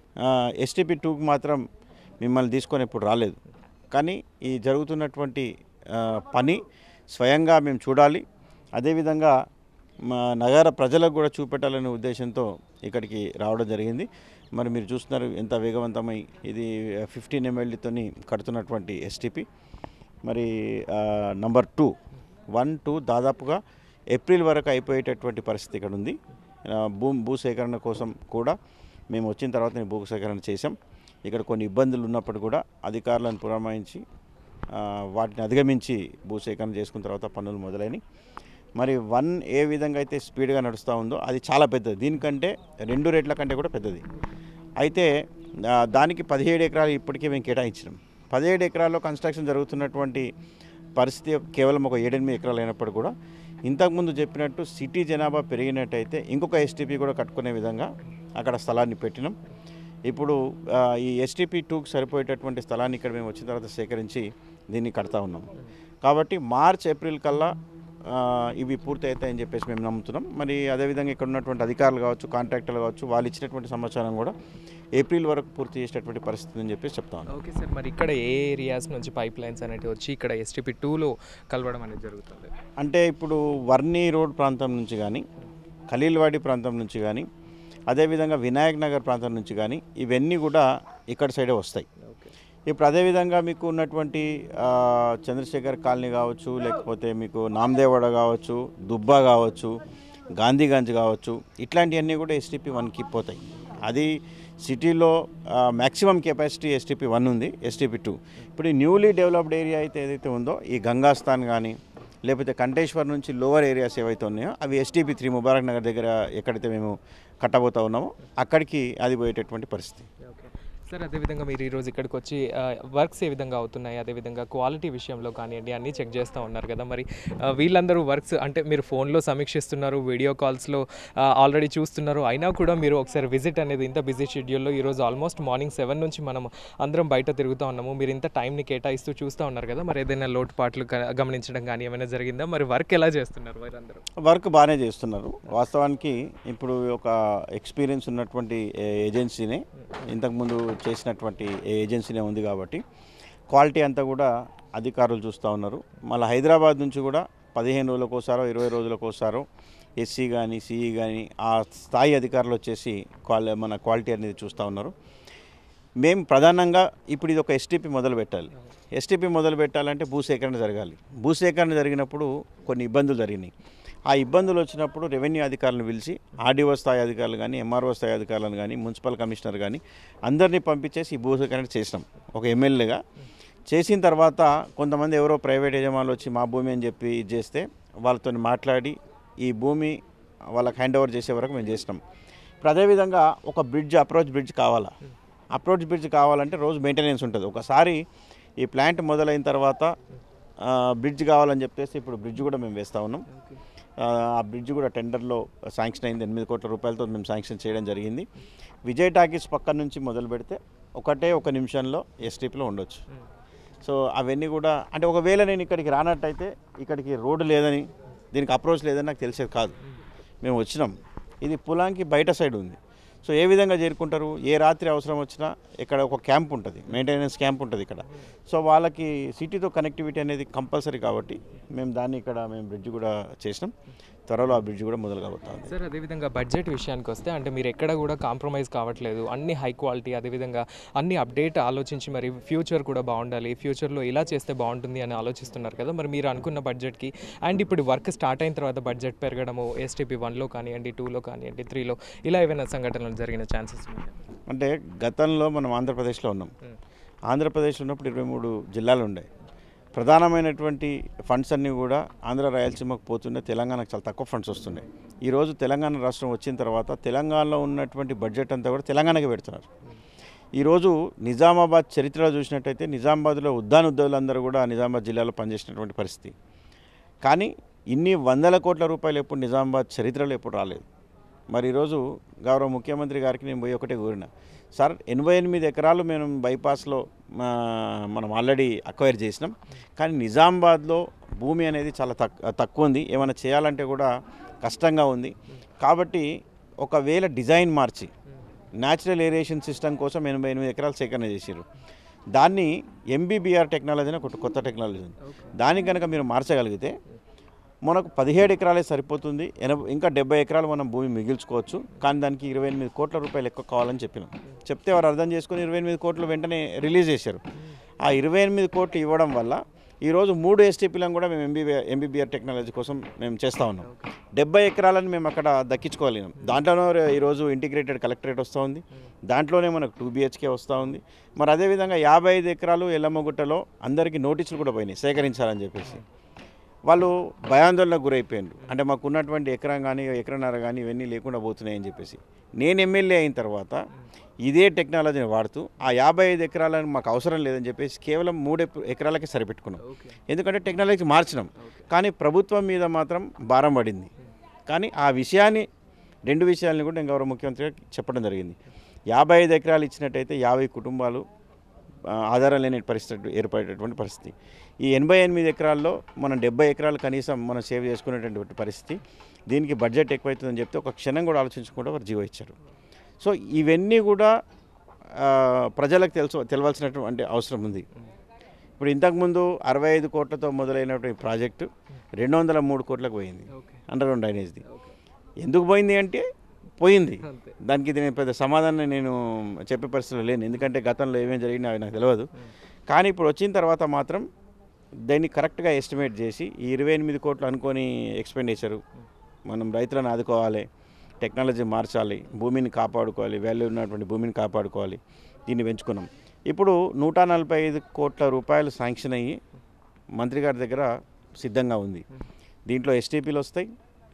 ఎస్టీపీ టూకి మాత్రం మిమ్మల్ని తీసుకొని ఎప్పుడు రాలేదు కానీ ఈ జరుగుతున్నటువంటి ఆ, పని స్వయంగా మేము చూడాలి అదేవిధంగా మా నగర ప్రజలకు కూడా చూపెట్టాలనే ఉద్దేశంతో ఇక్కడికి రావడం జరిగింది మరి మీరు చూస్తున్నారు ఎంత వేగవంతమై ఇది ఫిఫ్టీన్ ఎంఎల్డీతోని కడుతున్నటువంటి ఎస్టీపీ మరి నంబర్ టూ వన్ టూ దాదాపుగా ఏప్రిల్ వరకు అయిపోయేటటువంటి పరిస్థితి ఇక్కడ ఉంది ఆ, భూ భూసేకరణ కోసం కూడా మేము వచ్చిన తర్వాత భూ సేకరణ చేసాం ఇక్కడ కొన్ని ఇబ్బందులు ఉన్నప్పుడు కూడా అధికారులను పురమాయించి ఆ, వాటిని అధిగమించి భూసేకరణ చేసుకున్న తర్వాత పనులు మొదలైనవి మరి వన్ ఏ విధంగా అయితే స్పీడ్గా నడుస్తూ ఉందో అది చాలా పెద్దది దీనికంటే రెండు రేట్ల కంటే కూడా పెద్దది అయితే ఆ, దానికి పదిహేడు ఎకరాలు ఇప్పటికే మేము కేటాయించినాం పదిహేడు ఎకరాల్లో కన్స్ట్రక్షన్ జరుగుతున్నటువంటి పరిస్థితి కేవలం ఒక ఏడెనిమిది ఎకరాలు అయినప్పుడు కూడా ఇంతకుముందు చెప్పినట్టు సిటీ జనాభా పెరిగినట్టయితే ఇంకొక ఎస్టీపీ కూడా కట్టుకునే విధంగా అక్కడ స్థలాన్ని పెట్టినాం ఇప్పుడు ఆ, ఈ ఎస్టీపీ టూకి సరిపోయేటటువంటి స్థలాన్ని ఇక్కడ మేము వచ్చిన తర్వాత సేకరించి దీన్ని కడతా ఉన్నాం కాబట్టి మార్చ్ ఏప్రిల్ కల్లా ఆ, ఇవి పూర్తి అవుతాయని చెప్పేసి మేము నమ్ముతున్నాం మరి అదేవిధంగా ఇక్కడ ఉన్నటువంటి అధికారులు కావచ్చు కాంట్రాక్టర్లు కావచ్చు వాళ్ళు ఇచ్చినటువంటి సమాచారం కూడా ఏప్రిల్ వరకు పూర్తి చేసేటటువంటి పరిస్థితి అని చెప్పేసి చెప్తా ఉన్నాం ఓకే సార్ మరి ఇక్కడ ఏ ఏరియాస్ నుంచి పైప్ లైన్స్ అనేటివి వచ్చి ఇక్కడ ఎస్టీపీ టూలో కలవడం అనేది జరుగుతుంది అంటే ఇప్పుడు వర్ణి రోడ్ ప్రాంతం నుంచి కానీ ఖలీల్వాడి ప్రాంతం నుంచి కానీ అదేవిధంగా వినాయక్ నగర్ ప్రాంతం నుంచి కానీ ఇవన్నీ కూడా ఇక్కడ సైడే వస్తాయి ఓకే ఇప్పుడు అదేవిధంగా మీకు ఉన్నటువంటి ఆ, చంద్రశేఖర్ కాలనీ కావచ్చు లేకపోతే మీకు నామదేవాడ కావచ్చు దుబ్బా కావచ్చు గాంధీగంజ్ కావచ్చు ఇట్లాంటివన్నీ కూడా ఎస్టీపీ వన్కి పోతాయి అది సిటీలో మ్యాక్సిమం కెపాసిటీ ఎస్టీపీ వన్ ఉంది ఎస్టీపీ టూ ఇప్పుడు ఈ న్యూలీ డెవలప్డ్ ఏరియా అయితే ఏదైతే ఉందో ఈ గంగాస్థాన్ కానీ లేకపోతే కంటేశ్వర్ నుంచి లోవర్ ఏరియాస్ ఏవైతే ఉన్నాయో అవి ఎస్టీపీ త్రీ ముబారక్ నగర్ దగ్గర ఎక్కడైతే మేము కట్టబోతా ఉన్నామో అక్కడికి అది పోయేటటువంటి పరిస్థితి ఓకే సార్ అదేవిధంగా మీరు ఈరోజు ఇక్కడికి వచ్చి వర్క్స్ ఏ విధంగా అవుతున్నాయి అదేవిధంగా క్వాలిటీ విషయంలో కానివ్వండి అన్నీ చెక్ చేస్తూ ఉన్నారు కదా మరి ఆ, వీళ్ళందరూ వర్క్స్ అంటే మీరు ఫోన్లో సమీక్షిస్తున్నారు వీడియో కాల్స్లో ఆల్రెడీ చూస్తున్నారు అయినా కూడా మీరు ఒకసారి విజిట్ అనేది ఇంత బిజీ షెడ్యూల్లో ఈరోజు ఆల్మోస్ట్ మార్నింగ్ సెవెన్ నుంచి మనం అందరం బయట తిరుగుతూ ఉన్నాము మీరు ఇంత టైంని కేటాయిస్తూ చూస్తూ ఉన్నారు కదా మరి ఏదైనా లోటుపాట్లు గ- గమనించడం కానీ ఏమైనా జరిగిందా మరి వర్క్ ఎలా చేస్తున్నారు వీరందరూ వర్క్ బాగానే చేస్తున్నారు వాస్తవానికి ఇప్పుడు ఒక ఎక్స్పీరియన్స్ ఉన్నటువంటి ఏ- ఏజెన్సీనే ఇంతకుముందు చేసినటువంటి ఏ- ఏజెన్సీనే ఉంది కాబట్టి క్వాలిటీ అంతా కూడా అధికారులు చూస్తూ ఉన్నారు మళ్ళీ హైదరాబాద్ నుంచి కూడా పదిహేను రోజులకోసారో ఇరవై రోజులకోసారో ఎస్సీ కానీ సిఈ కానీ ఆ స్థాయి అధికారులు వచ్చేసి క్వాలి మన క్వాలిటీ అనేది చూస్తూ ఉన్నారు మేము ప్రధానంగా ఇప్పుడు ఇది ఒక ఎస్టీపీ మొదలు పెట్టాలి ఎస్టీపీ మొదలు పెట్టాలంటే భూసేకరణ జరగాలి భూసేకరణ జరిగినప్పుడు కొన్ని ఇబ్బందులు జరిగినాయి ఆ ఇబ్బందులు వచ్చినప్పుడు రెవెన్యూ అధికారులను పిలిచి ఆర్డీఓ స్థాయి అధికారులు కానీ ఎంఆర్ఓ స్థాయి అధికారులను కానీ మున్సిపల్ కమిషనర్ కానీ అందరినీ పంపించేసి ఈ భూసేకరణ చేసినాం ఒక ఎమ్మెల్యేగా చేసిన తర్వాత కొంతమంది ఎవరో ప్రైవేట్ యజమానులు వచ్చి మా భూమి అని చెప్పి ఇది చేస్తే వాళ్ళతో మాట్లాడి ఈ భూమి వాళ్ళకి హ్యాండ్ ఓవర్ చేసే వరకు మేము చేసినాం ఇప్పుడు అదేవిధంగా ఒక బ్రిడ్జ్ అప్రోచ్ బ్రిడ్జ్ కావాలా అప్రోచ్ బ్రిడ్జ్ కావాలంటే రోజు మెయింటెనెన్స్ ఉంటుంది ఒకసారి ఈ ప్లాంట్ మొదలైన తర్వాత ఆ, బ్రిడ్జ్ కావాలని చెప్పేసి ఇప్పుడు బ్రిడ్జ్ కూడా మేము వేస్తూ ఉన్నాం ఆ, ఆ బ్రిడ్జ్ కూడా టెండర్లో శాంక్షన్ అయింది ఎనిమిది కోట్ల రూపాయలతో మేము శాంక్షన్ చేయడం జరిగింది విజయ్ టాకీస్ పక్క నుంచి మొదలు పెడితే ఒకటే ఒక నిమిషంలో ఎస్టీపీలో ఉండొచ్చు సో అవన్నీ కూడా అంటే ఒకవేళ నేను ఇక్కడికి రానట్టయితే ఇక్కడికి రోడ్డు లేదని దీనికి అప్రోచ్ లేదని నాకు తెలిసేది కాదు మేము వచ్చినాం ఇది పొలానికి బయట సైడ్ ఉంది సో ఏ విధంగా చేరుకుంటారు ఏ రాత్రి అవసరం వచ్చినా ఇక్కడ ఒక క్యాంప్ ఉంటుంది మెయింటెనెన్స్ క్యాంప్ ఉంటుంది ఇక్కడ సో వాళ్ళకి సిటీతో కనెక్టివిటీ అనేది కంపల్సరీ కాబట్టి మేము దాన్ని ఇక్కడ మేము బ్రిడ్జ్ కూడా చేసినాం త్వరలో ఆ బ్రిడ్జ్ కూడా మొదలు కాబోతుంది సార్ అదేవిధంగా బడ్జెట్ విషయానికి వస్తే అంటే మీరు ఎక్కడ కూడా కాంప్రమైజ్ కావట్లేదు అన్ని హై క్వాలిటీ అదేవిధంగా అన్ని అప్డేట్ ఆలోచించి మరి ఫ్యూచర్ కూడా బాగుండాలి ఫ్యూచర్లో ఇలా చేస్తే బాగుంటుంది అని ఆలోచిస్తున్నారు కదా మరి మీరు అనుకున్న బడ్జెట్కి అండ్ ఇప్పుడు వర్క్ స్టార్ట్ అయిన తర్వాత బడ్జెట్ పెరగడము ఎస్టీపీ వన్లో కానివ్వండి టూలో కానివ్వండి త్రీలో ఇలా ఏమైనా సంఘటనలు జరిగిన ఛాన్సెస్ ఉన్నాయి అంటే గతంలో మనం ఆంధ్రప్రదేశ్లో ఉన్నాం ఆంధ్రప్రదేశ్లో ఉన్నప్పుడు ఇరవై మూడు జిల్లాలు ఉండే ప్రధానమైనటువంటి ఫండ్స్ అన్నీ కూడా ఆంధ్ర రాయలసీమకు పోతుండే తెలంగాణకు చాలా తక్కువ ఫండ్స్ వస్తుండే ఈరోజు తెలంగాణ రాష్ట్రం వచ్చిన తర్వాత తెలంగాణలో ఉన్నటువంటి బడ్జెట్ అంతా కూడా తెలంగాణకి పెడుతున్నారు ఈరోజు నిజామాబాద్ చరిత్రలో చూసినట్టయితే నిజామాబాద్లో ఉద్దాన ఉద్యోగులందరూ కూడా నిజామాబాద్ జిల్లాలో పనిచేసినటువంటి పరిస్థితి కానీ ఇన్ని వందల కోట్ల రూపాయలు ఎప్పుడు నిజామాబాద్ చరిత్రలో ఎప్పుడు రాలేదు మరి ఈరోజు గౌరవ ముఖ్యమంత్రి గారికి నేను పోయి ఒకటే కోరిన సార్ ఎనభై ఎనిమిది ఎకరాలు మేము బైపాస్లో ఆ, మనం ఆల్రెడీ అక్వైర్ చేసినాం కానీ నిజామాబాద్లో భూమి అనేది చాలా తక్ తక్కువ ఉంది ఏమైనా చేయాలంటే కూడా కష్టంగా ఉంది కాబట్టి ఒకవేళ డిజైన్ మార్చి న్యాచురల్ ఏరియేషన్ సిస్టమ్ కోసం ఎనభై ఎనిమిది ఎకరాలు సేకరణ చేసారు దాన్ని ఎంబీబీఆర్ టెక్నాలజీ అని ఒకటి కొత్త టెక్నాలజీ ఉంది దానికి కనుక మీరు మార్చగలిగితే మనకు పదిహేడు ఎకరాలే సరిపోతుంది ఎనభై ఇంకా డెబ్బై ఎకరాలు మనం భూమి మిగిల్చుకోవచ్చు కానీ దానికి ఇరవై ఎనిమిది కోట్ల రూపాయలు ఎక్కువ కావాలని చెప్పినాం చెప్తే వారు అర్థం చేసుకుని ఇరవై ఎనిమిది కోట్లు వెంటనే రిలీజ్ చేశారు ఆ ఇరవై ఎనిమిది కోట్లు ఇవ్వడం వల్ల ఈరోజు మూడు ఎస్టీపీలను కూడా మేము ఎంబీబీ ఎంబీబీఆర్ టెక్నాలజీ కోసం మేము చేస్తూ ఉన్నాం డెబ్బై ఎకరాలను మేము అక్కడ దక్కించుకోగలిగినాం దాంట్లోనే ఈరోజు ఇంటిగ్రేటెడ్ కలెక్టరేట్ వస్తూ ఉంది దాంట్లోనే మనకు టూ బీహెచ్కే వస్తూ ఉంది మరి అదేవిధంగా యాభై ఐదు ఎకరాలు ఎల్లమ్మగుట్టలో అందరికీ నోటీసులు కూడా పోయినాయి సేకరించాలని చెప్పేసి వాళ్ళు భయాందోళనకు గురైపోయారు అంటే మాకు ఉన్నటువంటి ఎకరం కానీ ఎకరన్నర కానీ ఇవన్నీ లేకుండా పోతున్నాయని చెప్పేసి నేను ఎమ్మెల్యే అయిన తర్వాత ఇదే టెక్నాలజీని వాడుతూ ఆ యాభై ఐదు ఎకరాలను మాకు అవసరం లేదని చెప్పేసి కేవలం మూడు ఎప్- ఎకరాలకే సరిపెట్టుకున్నాం ఎందుకంటే టెక్నాలజీ మార్చినాం కానీ ప్రభుత్వం మీద మాత్రం భారం పడింది కానీ ఆ విషయాన్ని రెండు విషయాలను కూడా నేను గౌరవ ముఖ్యమంత్రి గారికి చెప్పడం జరిగింది యాభై ఐదు ఎకరాలు ఇచ్చినట్టయితే యాభై కుటుంబాలు ఆ, ఆధారం లేని పరిస్థితి ఏర్పడేటటువంటి పరిస్థితి ఈ ఎనభై ఎనిమిది ఎకరాల్లో మనం డెబ్బై ఎకరాలు కనీసం మనం సేవ్ చేసుకునేటటువంటి పరిస్థితి దీనికి బడ్జెట్ ఎక్కువైతుందని చెప్తే ఒక క్షణం కూడా ఆలోచించకుండా వారు జీవో ఇచ్చారు సో ఇవన్నీ కూడా ఆ, ప్రజలకు తెలుసు తెలవాల్సినటువంటి అవసరం ఉంది ఇప్పుడు ఇంతకుముందు అరవై ఐదు కోట్లతో మొదలైనటువంటి ప్రాజెక్టు రెండు వందల మూడు కోట్లకు పోయింది అండర్ గ్రౌండ్ డ్రైనేజ్ది ఎందుకు పోయింది అంటే పోయింది దానికి ఇది నేను పెద్ద సమాధానం నేను చెప్పే పరిస్థితిలో లేను ఎందుకంటే గతంలో ఏమేమి జరిగినా అవి నాకు తెలియదు కానీ ఇప్పుడు వచ్చిన తర్వాత మాత్రం దాన్ని కరెక్ట్గా ఎస్టిమేట్ చేసి ఈ ఇరవై ఎనిమిది కోట్లు అనుకొని ఎక్స్పెండిచరు మనం రైతులను ఆదుకోవాలి టెక్నాలజీ మార్చాలి భూమిని కాపాడుకోవాలి వాల్యూ ఉన్నటువంటి భూమిని కాపాడుకోవాలి దీన్ని పెంచుకున్నాం ఇప్పుడు నూట నలభై ఐదు కోట్ల రూపాయలు శాంక్షన్ అయ్యి మంత్రి గారి దగ్గర సిద్ధంగా ఉంది దీంట్లో ఎస్టీపీలు వస్తాయి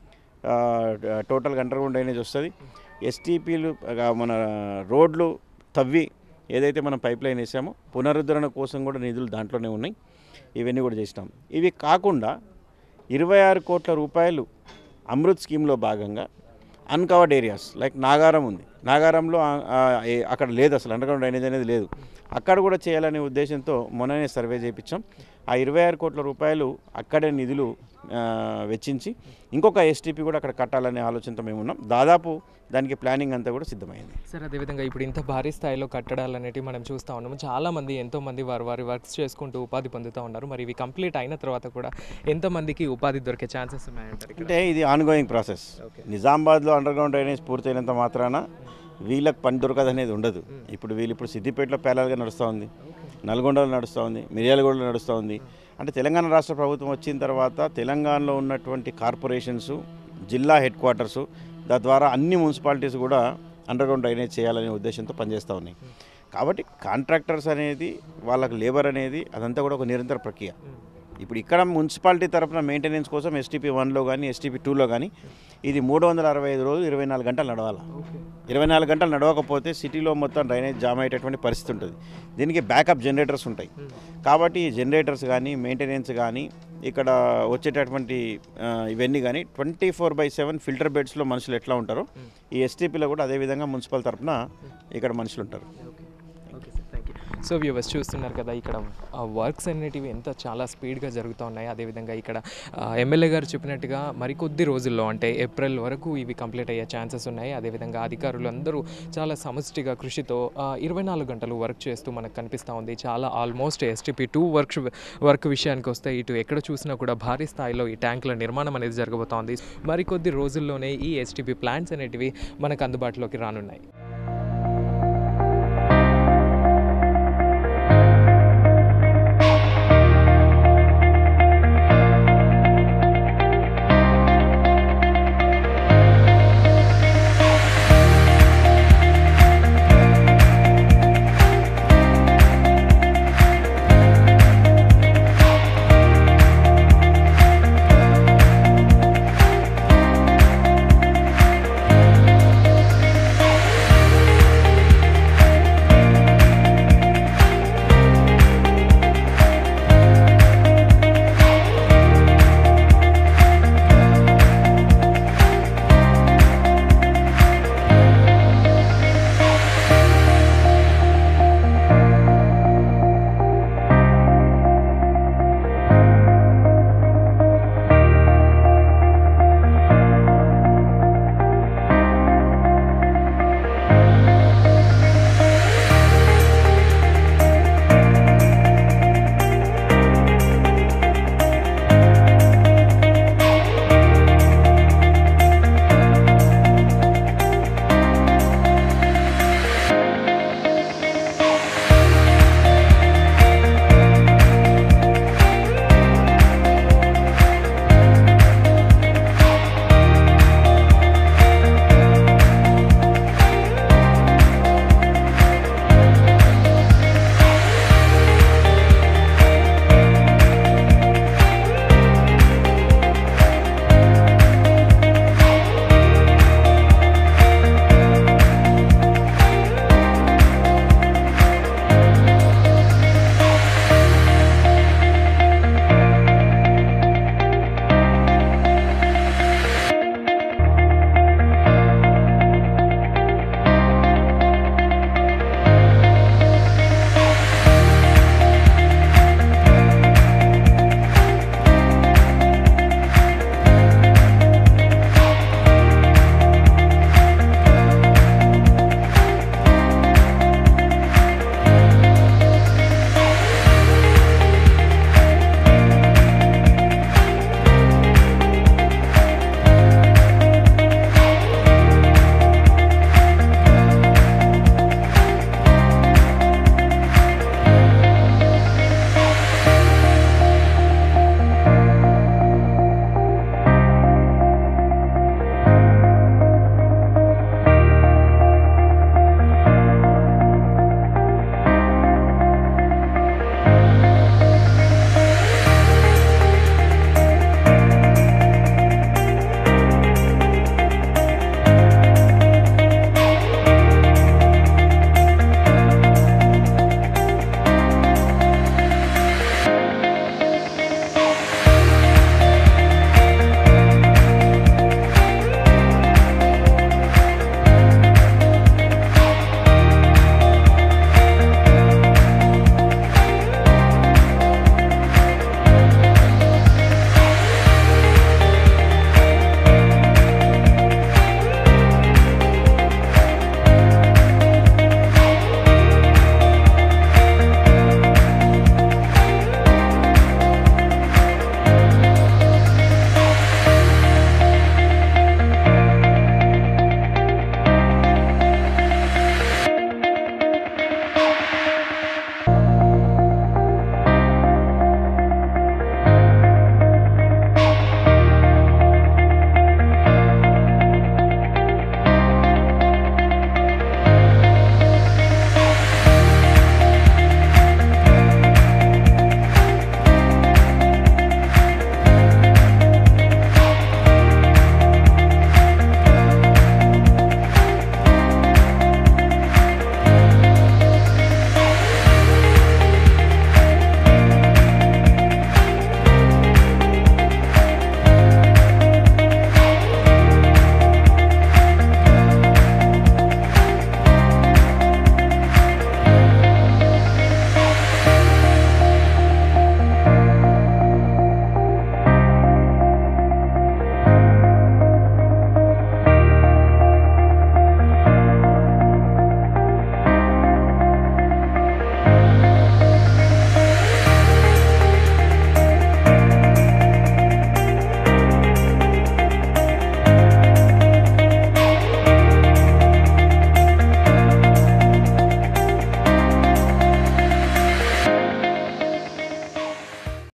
ఆ, టోటల్గా అండర్ గ్రౌండ్ డ్రైనేజ్ వస్తుంది ఎస్టీపీలు మన రోడ్లు తవ్వి ఏదైతే మనం పైప్ లైన్ వేసామో పునరుద్ధరణ కోసం కూడా నిధులు దాంట్లోనే ఉన్నాయి ఇవన్నీ కూడా చేసినాం ఇవి కాకుండా ఇరవై ఆరు కోట్ల రూపాయలు అమృత్ స్కీమ్లో భాగంగా అన్కవర్డ్ ఏరియాస్ లైక్ నాగారం ఉంది నాగారంలో ఆ, ఆ, ఏ- అక్కడ లేదు అసలు అండర్ గ్రౌండ్ డ్రైనేజ్ అనేది లేదు అక్కడ కూడా చేయాలనే ఉద్దేశంతో మొన్ననే సర్వే చేయించాం ఆ ఇరవై ఆరు కోట్ల రూపాయలు అక్కడే నిధులు ఆ, వెచ్చించి ఇంకొక ఎస్టీపీ కూడా అక్కడ కట్టాలనే ఆలోచనతో మేము ఉన్నాం దాదాపు దానికి ప్లానింగ్ అంతా కూడా సిద్ధమైంది సార్ అదేవిధంగా ఇప్పుడు ఇంత భారీ స్థాయిలో కట్టడాలు అనేటివి మనం చూస్తూ ఉన్నాము చాలా మంది ఎంతో మంది వారి వారి వర్క్స్ చేసుకుంటూ ఉపాధి పొందుతూ ఉన్నారు మరి ఇవి కంప్లీట్ అయిన తర్వాత కూడా ఎంతమందికి ఉపాధి దొరికే ఛాన్సెస్ ఉన్నాయంటారు ఇక్కడ? అంటే ఇది ఆన్గోయింగ్ ప్రాసెస్ నిజామాబాద్లో అండర్ గ్రౌండ్ డ్రైనేజ్ పూర్తయినంత మాత్రాన వీళ్ళకి పని దొరకదు అనేది ఉండదు ఇప్పుడు వీళ్ళు ఇప్పుడు సిద్దిపేటలో పేలాలుగా నడుస్తూ ఉంది నల్గొండలో నడుస్తూ ఉంది మిర్యాలగూడలో నడుస్తూ ఉంది అంటే తెలంగాణ రాష్ట్ర ప్రభుత్వం వచ్చిన తర్వాత తెలంగాణలో ఉన్నటువంటి కార్పొరేషన్స్ జిల్లా హెడ్ క్వార్టర్స్ తద్వారా అన్ని మున్సిపాలిటీస్ కూడా అండర్ గ్రౌండ్ డ్రైనేజ్ చేయాలనే ఉద్దేశంతో పనిచేస్తూ ఉన్నాయి కాబట్టి కాంట్రాక్టర్స్ అనేది వాళ్ళకి లేబర్ అనేది అదంతా కూడా ఒక నిరంతర ప్రక్రియ ఇప్పుడు ఇక్కడ మున్సిపాలిటీ తరఫున మెయింటెనెన్స్ కోసం ఎస్టీపీ వన్లో కానీ ఎస్టీపీ టూలో కానీ ఇది మూడు వందల అరవై ఐదు రోజులు ఇరవై నాలుగు గంటలు నడవాలి ఇరవై నాలుగు గంటలు నడవకపోతే సిటీలో మొత్తం డ్రైనేజ్ జామ్ అయ్యేటటువంటి పరిస్థితి ఉంటుంది దీనికి బ్యాకప్ జనరేటర్స్ ఉంటాయి కాబట్టి ఈ జనరేటర్స్ కానీ మెయింటెనెన్స్ కానీ ఇక్కడ వచ్చేటటువంటి ఆ, ఇవన్నీ కానీ twenty four by seven filter బెడ్స్లో మనుషులు ఎట్లా ఉంటారో ఈ ఎస్టీపీలో కూడా అదేవిధంగా మున్సిపల్ తరఫున ఇక్కడ మనుషులు ఉంటారు okay sir thank you so viewers చూస్తున్నారు కదా ఇక్కడ ఆ వర్క్స్ అనేటివి ఎంత చాలా స్పీడ్గా జరుగుతూ ఉన్నాయి అదేవిధంగా ఇక్కడ ఎమ్మెల్యే గారు చెప్పినట్టుగా మరికొద్ది రోజుల్లో అంటే ఏప్రిల్ వరకు ఇవి కంప్లీట్ అయ్యే ఛాన్సెస్ ఉన్నాయి అదేవిధంగా అధికారులు అందరూ చాలా సమష్టిగా కృషితో ఇరవై నాలుగు గంటలు వర్క్ చేస్తూ మనకు కనిపిస్తూ ఉంది చాలా almost STP two work work విషయానికి వస్తే ఇటు ఎక్కడ చూసినా కూడా భారీ స్థాయిలో ఈ ట్యాంకుల నిర్మాణం అనేది జరగబోతోంది మరికొద్ది రోజుల్లోనే ఈ ఎస్టీపీ ప్లాంట్స్ అనేటివి మనకు అందుబాటులోకి రానున్నాయి